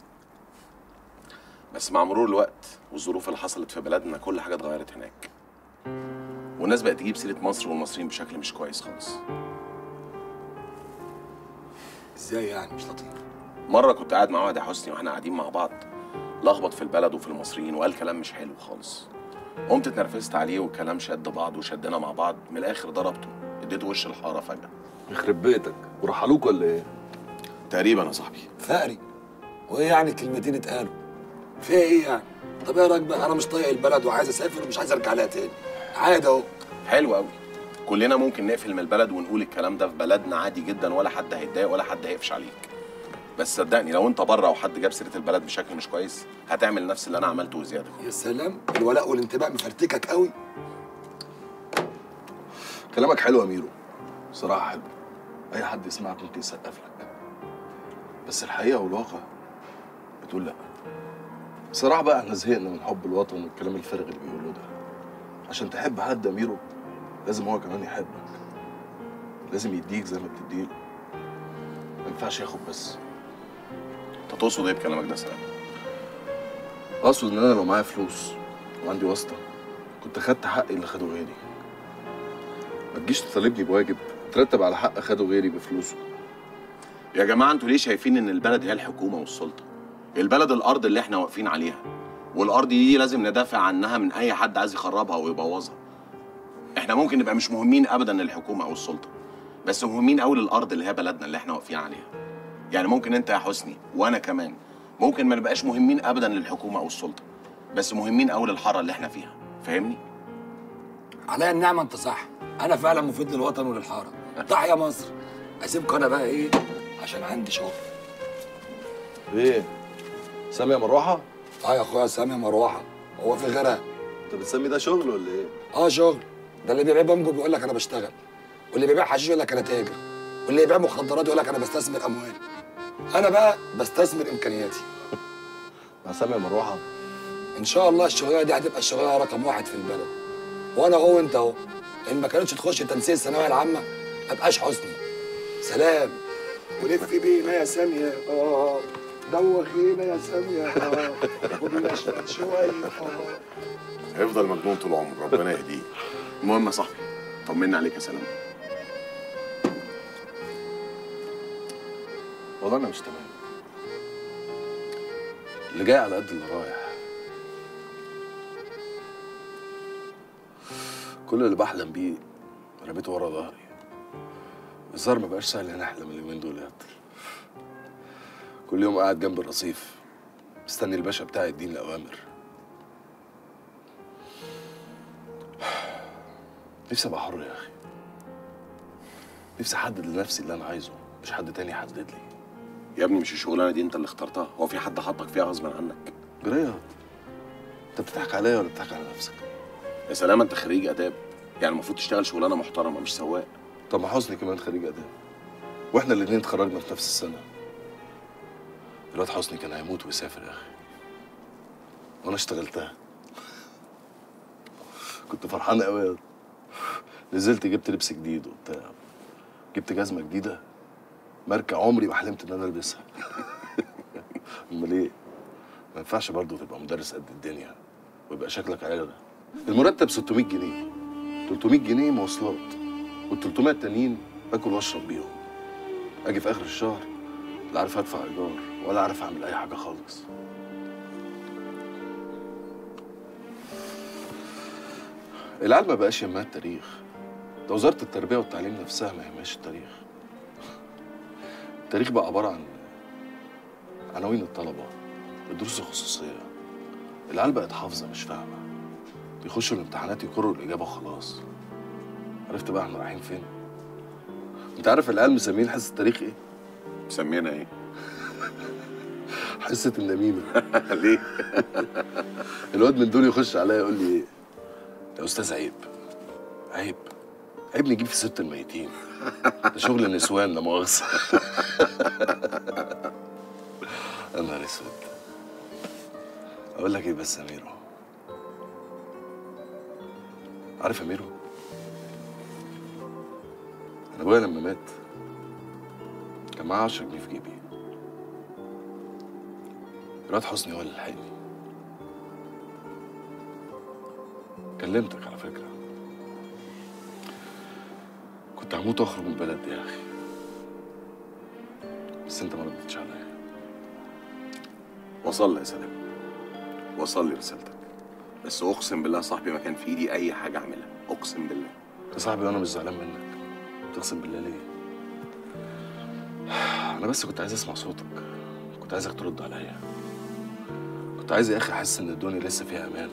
بس مع مرور الوقت والظروف اللي حصلت في بلدنا كل حاجه اتغيرت هناك والناس بقت تجيب سيره مصر والمصريين بشكل مش كويس خالص ازاي يعني مش لطيف مره كنت قاعد مع واحد يا حسني واحنا قاعدين مع بعض لخبط في البلد وفي المصريين وقال كلام مش حلو خالص قمت اتنرفزت عليه والكلام شد بعض وشدنا مع بعض من الاخر ضربته اديته وش الحاره فجاه يخرب بيتك ورحلوك ولا ايه؟ تقريبا يا صاحبي فقري وايه يعني كلمتين اتقالوا فيها ايه يعني طب ايه رايك بقى انا مش طايق البلد وعايز اسافر ومش عايز ارجع لها تاني عادي اهو حلو قوي كلنا ممكن نقفل من البلد ونقول الكلام ده في بلدنا عادي جدا ولا حد هيتضايق ولا حد هيقفش عليك بس صدقني لو انت بره وحد جاب سيره البلد بشكل مش كويس هتعمل نفس اللي انا عملته وزياده يا سلام الولاء والانتماء مفرتكك قوي كلامك حلو يا ميرو صراحة حلو أي حد يسمعك ممكن يسقف لك بس الحقيقة والواقع بتقول لأ بصراحة بقى احنا زهقنا من حب الوطن والكلام الفارغ اللي بيقولوه ده عشان تحب حد أميره لازم هو كمان يحبك لازم يديك زي ما بتديله ما ينفعش ياخد بس انت تقصد ايه بكلامك ده سلام؟ اقصد ان انا لو معايا فلوس وعندي واسطة كنت خدت حقي اللي خده غيري ما تجيش تطالبني بواجب ترتب على حق خده غيري بفلوسه يا جماعه انتوا ليه شايفين ان البلد هي الحكومه والسلطه؟ البلد الارض اللي احنا واقفين عليها والارض دي لازم ندافع عنها من اي حد عايز يخربها ويبوظها. احنا ممكن نبقى مش مهمين ابدا للحكومه او السلطه بس مهمين قوي للارض اللي هي بلدنا اللي احنا واقفين عليها. يعني ممكن انت يا حسني وانا كمان ممكن ما نبقاش مهمين ابدا للحكومه او السلطه بس مهمين قوي للحاره اللي احنا فيها فاهمني؟ عليا النعمه انت صح انا فعلا مفيد للوطن وللحاره تحيا مصر اسيبكم انا بقى ايه عشان عندي شغل ايه سامي يا مروحه اه يا اخويا سامي مروحه هو في غيرها انت بتسمي ده شغل ولا ايه اه شغل ده اللي بيبيع بامبو بيقول لك انا بشتغل واللي بيبيع حشيش يقول لك انا تاجر واللي يبيع مخدرات يقول لك انا بستثمر اموال انا بقى بستثمر امكانياتي مع سامي يا مروحه ان شاء الله الشغلانه دي هتبقى الشغلانه رقم واحد في البلد وانا اهو وانت اهو ان ما كانتش تخش تنسيق الثانويه العامه ما ابقاش حسني سلام ولف بينا يا ساميه اه دوخينا يا ساميه اه وبنشرب شويه اه هيفضل مجنون طول عمره ربنا يهديه. المهم يا صاحبي طمنا عليك يا سلام. والله انا مش تمام اللي جاي على قد اللي رايح كل اللي بحلم بيه رميته ورا ظهري الظاهر ما بقاش سهل ان احلم اليومين دول يا قطر كل يوم قاعد جنب الرصيف مستني الباشا بتاعي يديني الاوامر نفسي ابقى حر يا اخي نفسي احدد لنفسي اللي انا عايزه مش حد تاني يحدد لي يا ابني مش الشغلانه دي انت اللي اخترتها هو في حد حطك فيها غصب عنك جرايه انت بتضحك عليا ولا بتضحك على نفسك يا سلام انت خريج اداب يعني المفروض تشتغل شغلانه محترمه مش سواق طب ما حسني كمان خريج اداب واحنا الاثنين اتخرجنا في نفس السنه الواد حسني كان هيموت ويسافر يا اخي وانا اشتغلتها كنت فرحان قوي نزلت جبت لبس جديد وبتاع جبت جزمه جديده ماركه عمري ما حلمت ان انا البسها امال ايه ما ينفعش برضه تبقى مدرس قد الدنيا ويبقى شكلك عيله المرتب 600 جنيه 300 جنيه مواصلات وال 300 التانيين باكل واشرب بيهم اجي في اخر الشهر لا عارف ادفع ايجار ولا عارف اعمل اي حاجه خالص العيال ما بقاش يهمها التاريخ ده وزاره التربيه والتعليم نفسها ما يهمهاش التاريخ التاريخ بقى عباره عن عناوين الطلبه الدروس الخصوصيه العيال بقت حافظه مش فاهمه يخشوا الامتحانات يكرروا الاجابه وخلاص عرفت بقى احنا رايحين فين انت عارف العيال مسمين حصه التاريخ ايه مسمينا ايه حصه النميمه ليه الواد من دول يخش عليا يقول لي ايه يا استاذ عيب عيب عيب نجيب في ست الميتين ده شغل النسوان لا مؤاخذه يا نهار اسود اقول لك ايه بس يا ميرو عارف يا ميرو انا ابويا لما مات كان معاه 10 جنيه في جيبي الواد حسني هو اللي لحقني كلمتك على فكره كنت هموت واخرج من البلد دي يا اخي بس انت ما ردتش عليا وصل لي يا سلام وصل لي رسالتك بس اقسم بالله يا صاحبي ما كان في ايدي اي حاجه اعملها اقسم بالله يا صاحبي وانا مش زعلان منك تقسم بالله ليه انا بس كنت عايز اسمع صوتك كنت عايزك ترد عليا كنت عايز يا اخي احس ان الدنيا لسه فيها امان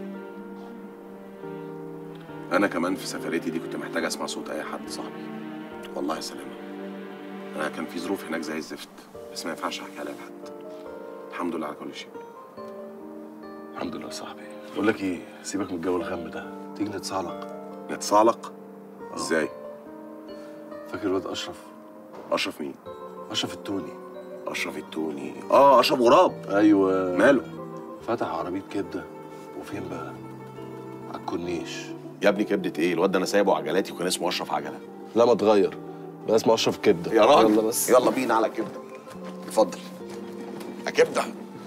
انا كمان في سفريتي دي كنت محتاج اسمع صوت اي حد صاحبي والله يا سلام انا كان في ظروف هناك زي الزفت بس ما ينفعش احكي عليها لحد الحمد لله على كل شيء الحمد لله يا صاحبي بقول لك ايه سيبك من الجو الغم ده تيجي نتصالق نتصالق ازاي فاكر الواد اشرف اشرف مين اشرف التوني اشرف التوني اه اشرف غراب ايوه ماله فتح عربيه كبده وفين بقى على الكورنيش يا ابني كبده ايه الواد ده انا سايبه عجلاتي وكان اسمه اشرف عجله لا ما اتغير بقى اسمه اشرف كبده يا راجل يلا بس يلا بينا على كبده اتفضل يا كبده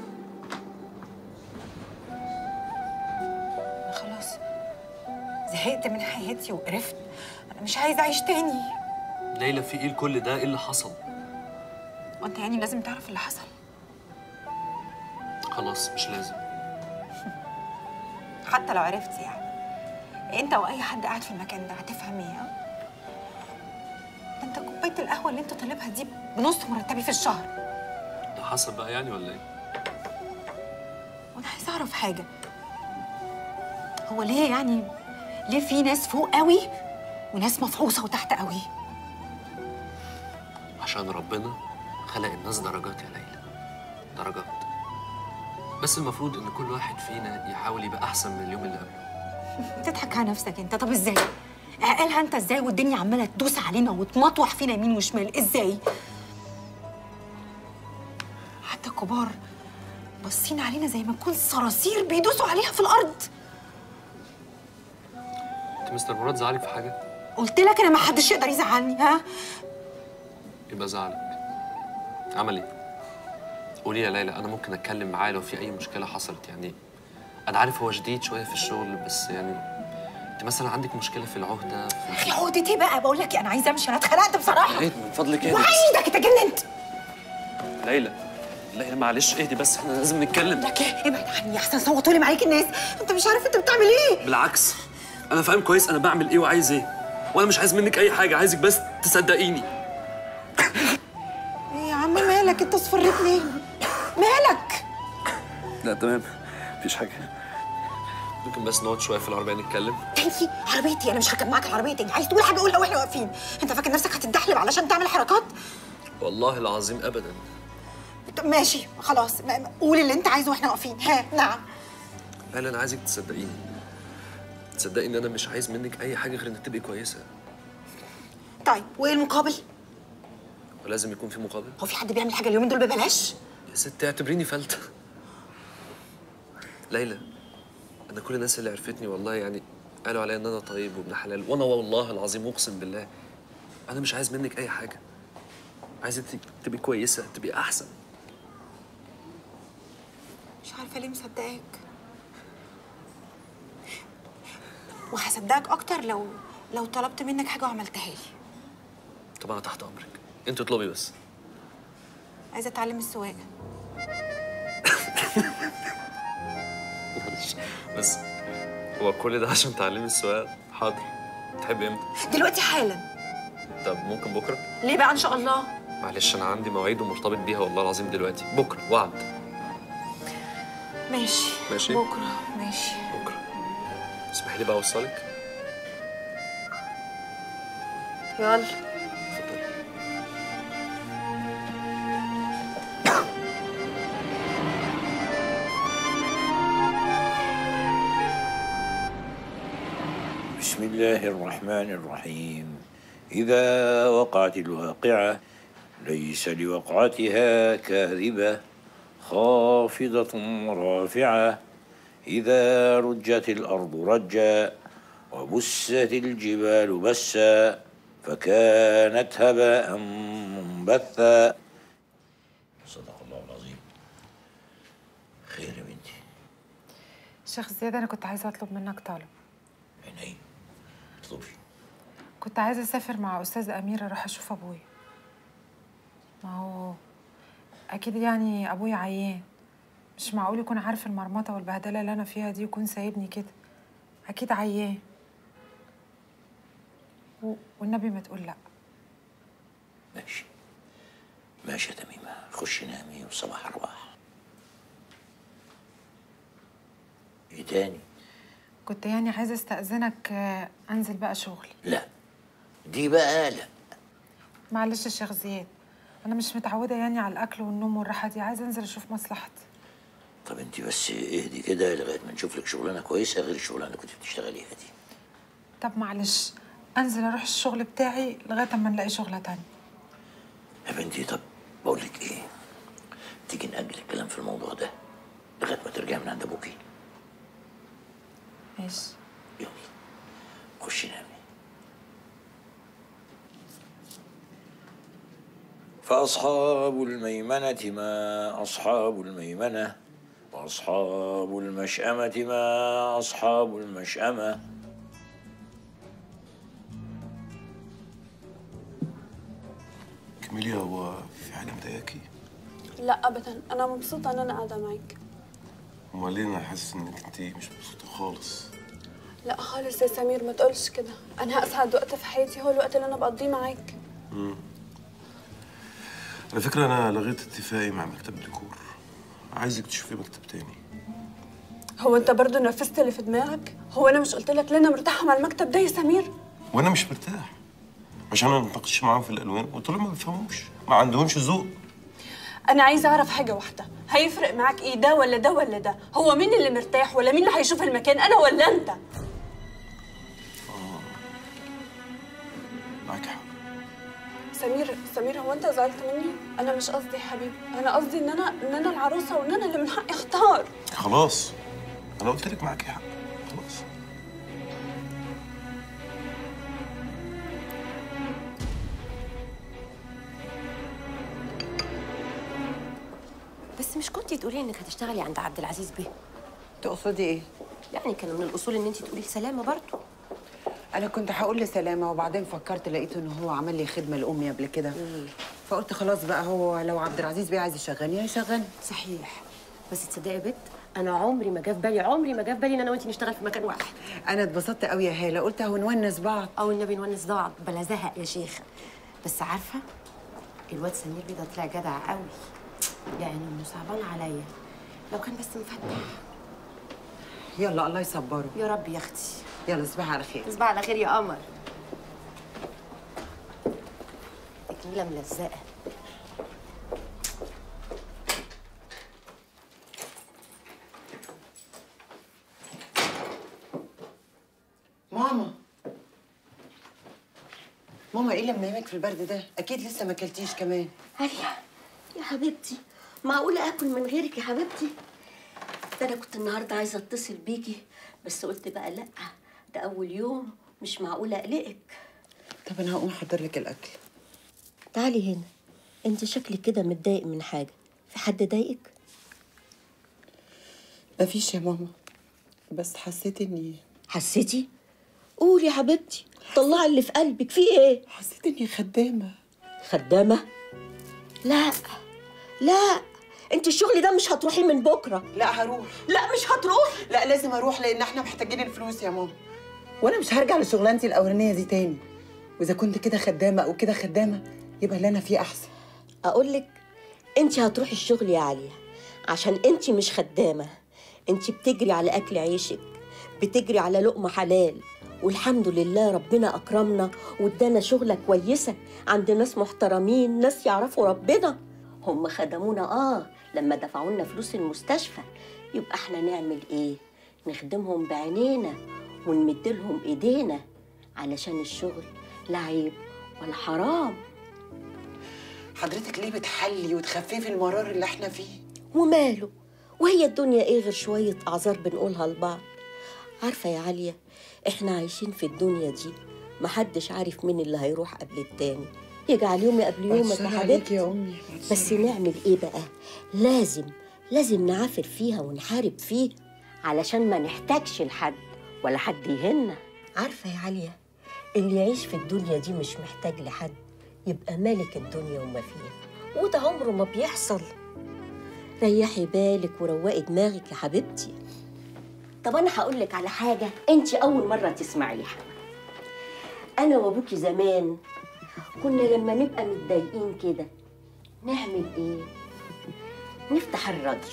خلاص زهقت من حياتي وقرفت انا مش عايزه اعيش تاني ليلى في ايه كل ده ايه اللي حصل وانت يعني لازم تعرف اللي حصل خلاص مش لازم حتى لو عرفت يعني انت واي حد قاعد في المكان ده هتفهم ايه ها؟ ده انت كوبايه القهوه اللي انت طالبها دي بنص مرتبي في الشهر ده حصل بقى يعني ولا ايه وانا عايزه اعرف حاجه هو ليه يعني ليه في ناس فوق قوي وناس مفعوصه وتحت قوي عشان ربنا خلق الناس درجات يا ليلى درجات بس المفروض ان كل واحد فينا يحاول يبقى احسن من اليوم اللي قبله بتضحك على نفسك انت طب ازاي عقلها انت ازاي والدنيا عماله تدوس علينا وتمطوح فينا يمين وشمال ازاي حتى الكبار باصين علينا زي ما نكون صراصير بيدوسوا عليها في الارض انت مستر مراد زعلك في حاجه قلت لك انا ما حدش يقدر يزعلني ها يبقى زعلك عمل ايه قولي يا ليلى انا ممكن اتكلم معاه لو في اي مشكله حصلت يعني انا عارف هو شديد شويه في الشغل بس يعني انت مثلا عندك مشكله في العهده في عقدتي بقى بقول لك إيه، انا عايزه امشي انا اتخنقت بصراحه اهدي من فضلك اهدي وعيدك انت جننت ليلى ليلى معلش اهدي بس احنا لازم نتكلم لك ايه ابعد عني احسن صوتوا لي معاك الناس انت مش عارف انت بتعمل ايه بالعكس انا فاهم كويس انا بعمل ايه وعايز ايه وانا مش عايز منك اي حاجه عايزك بس تصدقيني إيه يا عم مالك انت اصفريت ليه مالك لا تمام مفيش حاجه ممكن بس نقعد شويه في العربيه نتكلم تاني عربيتي انا مش هركب معاك العربيه تاني عايز تقول حاجه قولها واحنا واقفين انت فاكر نفسك هتتدحلب علشان تعمل حركات والله العظيم ابدا طب ماشي خلاص م- م- قول اللي انت عايزه واحنا واقفين ها نعم ليلى انا عايزك تصدقيني تصدقي ان انا مش عايز منك اي حاجه غير انك تبقي كويسه طيب وايه المقابل ولازم يكون في مقابل هو في حد بيعمل حاجه اليومين دول ببلاش يا ست اعتبريني فلتة ليلى انا كل الناس اللي عرفتني والله يعني قالوا عليا ان انا طيب وابن حلال وانا والله العظيم اقسم بالله انا مش عايز منك اي حاجه عايزك تبقي كويسه تبقي احسن مش عارفه ليه مصدقاك وهصدقك اكتر لو لو طلبت منك حاجه وعملتها لي طب انا تحت امرك انت اطلبي بس عايزه اتعلم السواقه معلش بس هو كل ده عشان تعلمي السواقه حاضر تحبي امتى دلوقتي حالا طب ممكن بكره ليه بقى ان شاء الله معلش انا عندي مواعيد ومرتبط بيها والله العظيم دلوقتي بكره وعد ماشي ماشي بكره ماشي بكره اسمحي لي بقى اوصلك يلا بسم الله الرحمن الرحيم إذا وقعت الواقعة ليس لوقعتها كاذبة خافضة رافعة إذا رجت الأرض رجا وبست الجبال بسا فكانت هباء منبثا صدق الله العظيم خير يا بنتي شيخ زياد انا كنت عايزه اطلب منك طلب عيني اطلبي كنت عايزه اسافر مع استاذ امير اروح اشوف ابويا ما هو اكيد يعني ابويا عيان مش معقول يكون عارف المرمطه والبهدله اللي انا فيها دي ويكون سايبني كده اكيد عيان و... والنبي ما تقول لا ماشي ماشي يا تميمة خشي نامي وصباح أرواح إيه تاني؟ كنت يعني عايزه استاذنك آه، انزل بقى شغلي لا دي بقى لا معلش يا شيخ زياد انا مش متعوده يعني على الاكل والنوم والراحه دي عايزه انزل اشوف مصلحتي طب انت بس اهدي كده لغايه ما نشوف لك شغلانه كويسه غير الشغلانه اللي كنت بتشتغليها دي طب معلش انزل اروح الشغل بتاعي لغايه اما نلاقي شغله تانية يا بنتي طب بقول لك ايه تيجي نأجل الكلام في الموضوع ده لغايه ما ترجع من عند ابوكي ماشي خشي نامي فأصحاب الميمنة ما أصحاب الميمنة وأصحاب المشأمة ما أصحاب المشأمة كميليا هو في حاجه مضايقاكي لا ابدا انا مبسوطه ان انا قاعده معاك امال ليه انا حاسس انك انت مش مبسوطه خالص لا خالص يا سمير ما تقولش كده انا اسعد وقت في حياتي هو الوقت اللي انا بقضيه معاك امم على فكره انا لغيت اتفاقي مع مكتب ديكور عايزك تشوفي مكتب تاني هو انت برضو نفذت اللي في دماغك هو انا مش قلت لك ليه انا مرتاحه مع المكتب ده يا سمير وانا مش مرتاح عشان انا ما اتناقشش معاهم في الالوان قلت لهم ما بيفهموش ما عندهمش ذوق انا عايزه اعرف حاجه واحده هيفرق معاك ايه ده ولا ده ولا ده هو مين اللي مرتاح ولا مين اللي هيشوف المكان انا ولا انت معاك حق سمير سمير هو انت زعلت مني انا مش قصدي يا حبيبي انا قصدي ان انا ان انا العروسه وان انا اللي من حقي اختار خلاص انا قلت لك معاكي حق خلاص بس مش كنتي تقولي انك هتشتغلي عند عبد العزيز بيه تقصدي ايه؟ يعني كان من الاصول ان انت تقولي لسلامه برضه انا كنت هقول لسلامه وبعدين فكرت لقيت ان هو عمل لي خدمه لامي قبل كده فقلت خلاص بقى هو لو عبد العزيز بيه عايز يشغلني هيشغلني صحيح بس تصدقي يا بت انا عمري ما جه في بالي عمري ما جه في بالي ان انا وانت نشتغل في مكان واحد انا اتبسطت قوي يا هاله قلت اهو نونس بعض او النبي نونس بعض بلا زهق يا شيخه بس عارفه الواد سمير بيه ده طلع جدع قوي يعني انه صعبان عليا لو كان بس مفتح يلا الله يصبره يا رب يا اختي يلا صباح على خير تصبح على خير يا قمر تكميله ملزقه ماما ماما ايه اللي منيمك في البرد ده اكيد لسه ما اكلتيش كمان عليا يا حبيبتي معقولة آكل من غيرك يا حبيبتي؟ ده أنا كنت النهاردة عايزة أتصل بيكي بس قلت بقى لأ ده أول يوم مش معقولة أقلقك طب انا هقوم احضر لك الاكل تعالي هنا أنت شكلك كده متضايق من حاجة في حد ضايقك؟ مفيش يا ماما بس حسيت اني حسيتي؟ قولي يا حبيبتي طلعي اللي في قلبك في ايه؟ حسيت اني خدامة خدامة؟ لا لا انت الشغل ده مش هتروحي من بكره لا هروح لا مش هتروحي لا لازم اروح لان احنا محتاجين الفلوس يا ماما وانا مش هرجع لشغلانتي الاولانيه دي تاني واذا كنت كده خدامه او كده خدامه يبقى اللي انا فيه احسن اقول لك انت هتروحي الشغل يا عليا عشان انت مش خدامه انت بتجري على اكل عيشك بتجري على لقمه حلال والحمد لله ربنا اكرمنا وادانا شغله كويسه عند ناس محترمين ناس يعرفوا ربنا هم خدمونا اه لما دفعوا لنا فلوس المستشفى يبقى احنا نعمل ايه نخدمهم بعينينا ونمد لهم ايدينا علشان الشغل لا عيب ولا حرام حضرتك ليه بتحلي وتخففي المرار اللي احنا فيه وماله وهي الدنيا ايه غير شوية أعذار بنقولها لبعض عارفة يا عليا احنا عايشين في الدنيا دي محدش عارف مين اللي هيروح قبل التاني يجعل يومي قبل يومك بعد يا الشر عليك حبيبتي يا أمي بس نعمل ايه بقى لازم لازم نعافر فيها ونحارب فيه علشان ما نحتاجش لحد ولا حد يهنا عارفة يا عليا اللي يعيش في الدنيا دي مش محتاج لحد يبقى مالك الدنيا وما فيها وده عمره ما بيحصل ريحي بالك وروقي دماغك يا حبيبتي طب انا هقول لك على حاجه انت اول مره تسمعيها انا وابوكي زمان كنا لما نبقى متضايقين كده نعمل ايه نفتح الراديو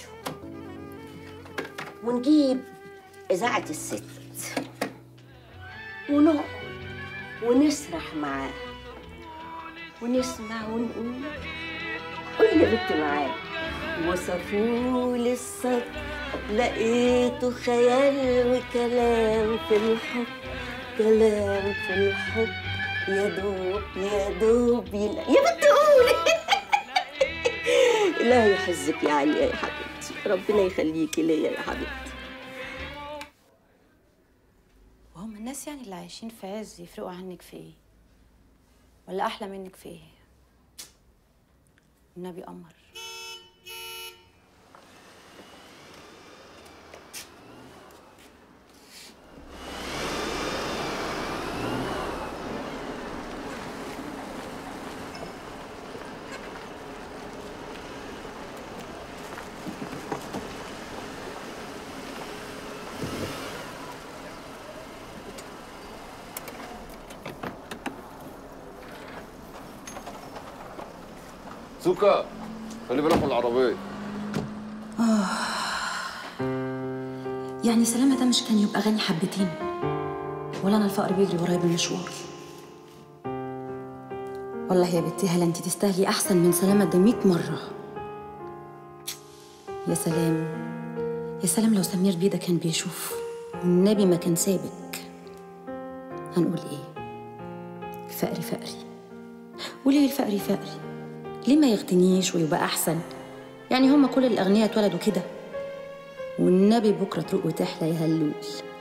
ونجيب اذاعه الست ونقعد ونسرح معاه ونسمع ونقول قولي يا بنت معاه وصفولي السطر لقيته خيال وكلام في الحب كلام في الحب يا دوب يا دوب يلا يا بنت قولي لا يحزك يا عليا يا حبيبتي ربنا يخليكي ليا يا حبيبتي وهم الناس يعني اللي عايشين في عز يفرقوا عنك في ايه ولا احلى منك في ايه النبي قمر سوكا خلي بالك من العربية آه يعني سلامة ده مش كان يبقى غني حبتين ولا أنا الفقر بيجري ورايا بالمشوار والله يا بنتي هلا انت تستاهلي أحسن من سلامة ده 100 مرة يا سلام يا سلام لو سمير بيه ده كان بيشوف والنبي ما كان سابك هنقول ايه فقري فقري وليه الفقري فقري ليه ما يغتنيش ويبقى أحسن يعني هما كل الأغنياء اتولدوا كده والنبي بكرة تروق وتحلى يا هلول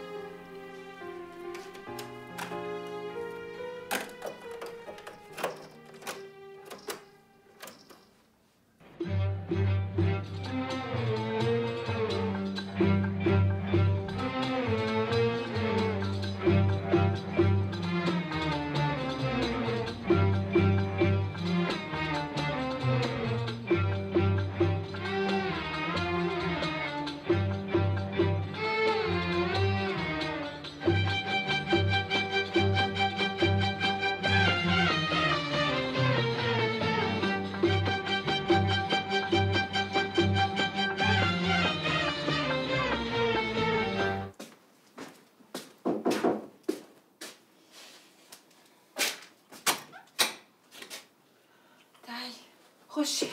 تعالي خشي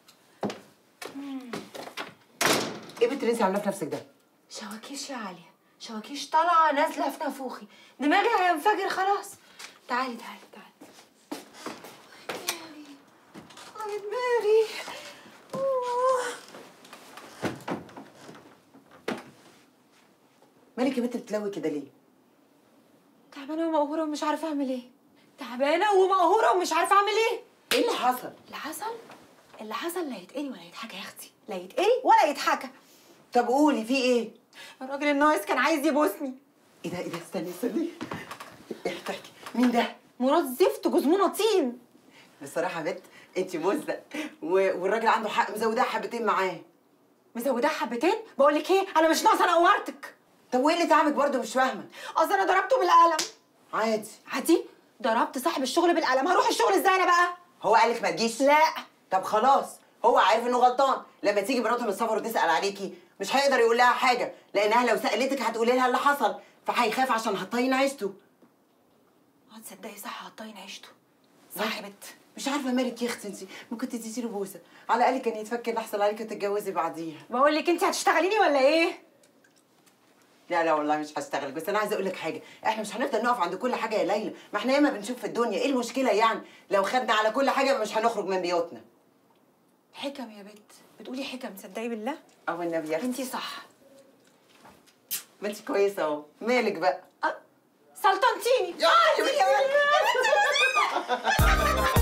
ايه بنت اللي انت عاملاه في نفسك ده؟ شواكيش يا عالية شواكيش طالعة نازلة في نافوخي دماغي هينفجر خلاص تعالي تعالي تعالي يا دماغي أوه. مالك يا بنت بتلوي كده ليه؟ تعبانة ومقهورة ومش عارفة أعمل إيه تعبانة ومقهورة ومش عارفة أعمل إيه ايه اللي حصل؟ اللي حصل اللي حصل لا يتقري ولا يتحكى يا أختي لا يتقري ولا يتحكى طب قولي في ايه؟ الراجل الناقص كان عايز يبوسني ايه ده ايه ده استني استني احكي احكي مين ده؟ مراد زفت جزمونة طين بصراحة يا بنت انت مزة و- والراجل عنده حق مزوداه حبتين معاه مزوداه حبتين بقول لك ايه انا مش ناقصه انا قورتك طب وايه اللي تعبك برضه مش فاهمه اصل انا ضربته بالقلم عادي عادي ضربت صاحب الشغل بالقلم هروح الشغل ازاي انا بقى هو قالك ما تجيش لا طب خلاص هو عارف انه غلطان لما تيجي مراته من السفر وتسال عليكي مش هيقدر يقول لها حاجه لانها لو سالتك هتقولي لها اللي حصل فهيخاف عشان هتطين عيشته اه تصدقي صح هطين عيشته صح يا بت مش عارفه مالك يا اختي انت ممكن تديتي له بوسه على الاقل كان يتفكر اللي حصل عليك وتتجوزي بعديها بقول لك انت هتشتغليني ولا ايه لا لا والله مش هشتغل بس انا عايزه اقول لك حاجه احنا مش هنفضل نقف عند كل حاجه يا ليلى ما احنا ياما بنشوف في الدنيا ايه المشكله يعني لو خدنا على كل حاجه مش هنخرج من بيوتنا حكم يا بت بتقولي حكم تصدقي بالله او النبي يا اختي انت صح ما انت كويسه اهو مالك بقى سلطنتيني يا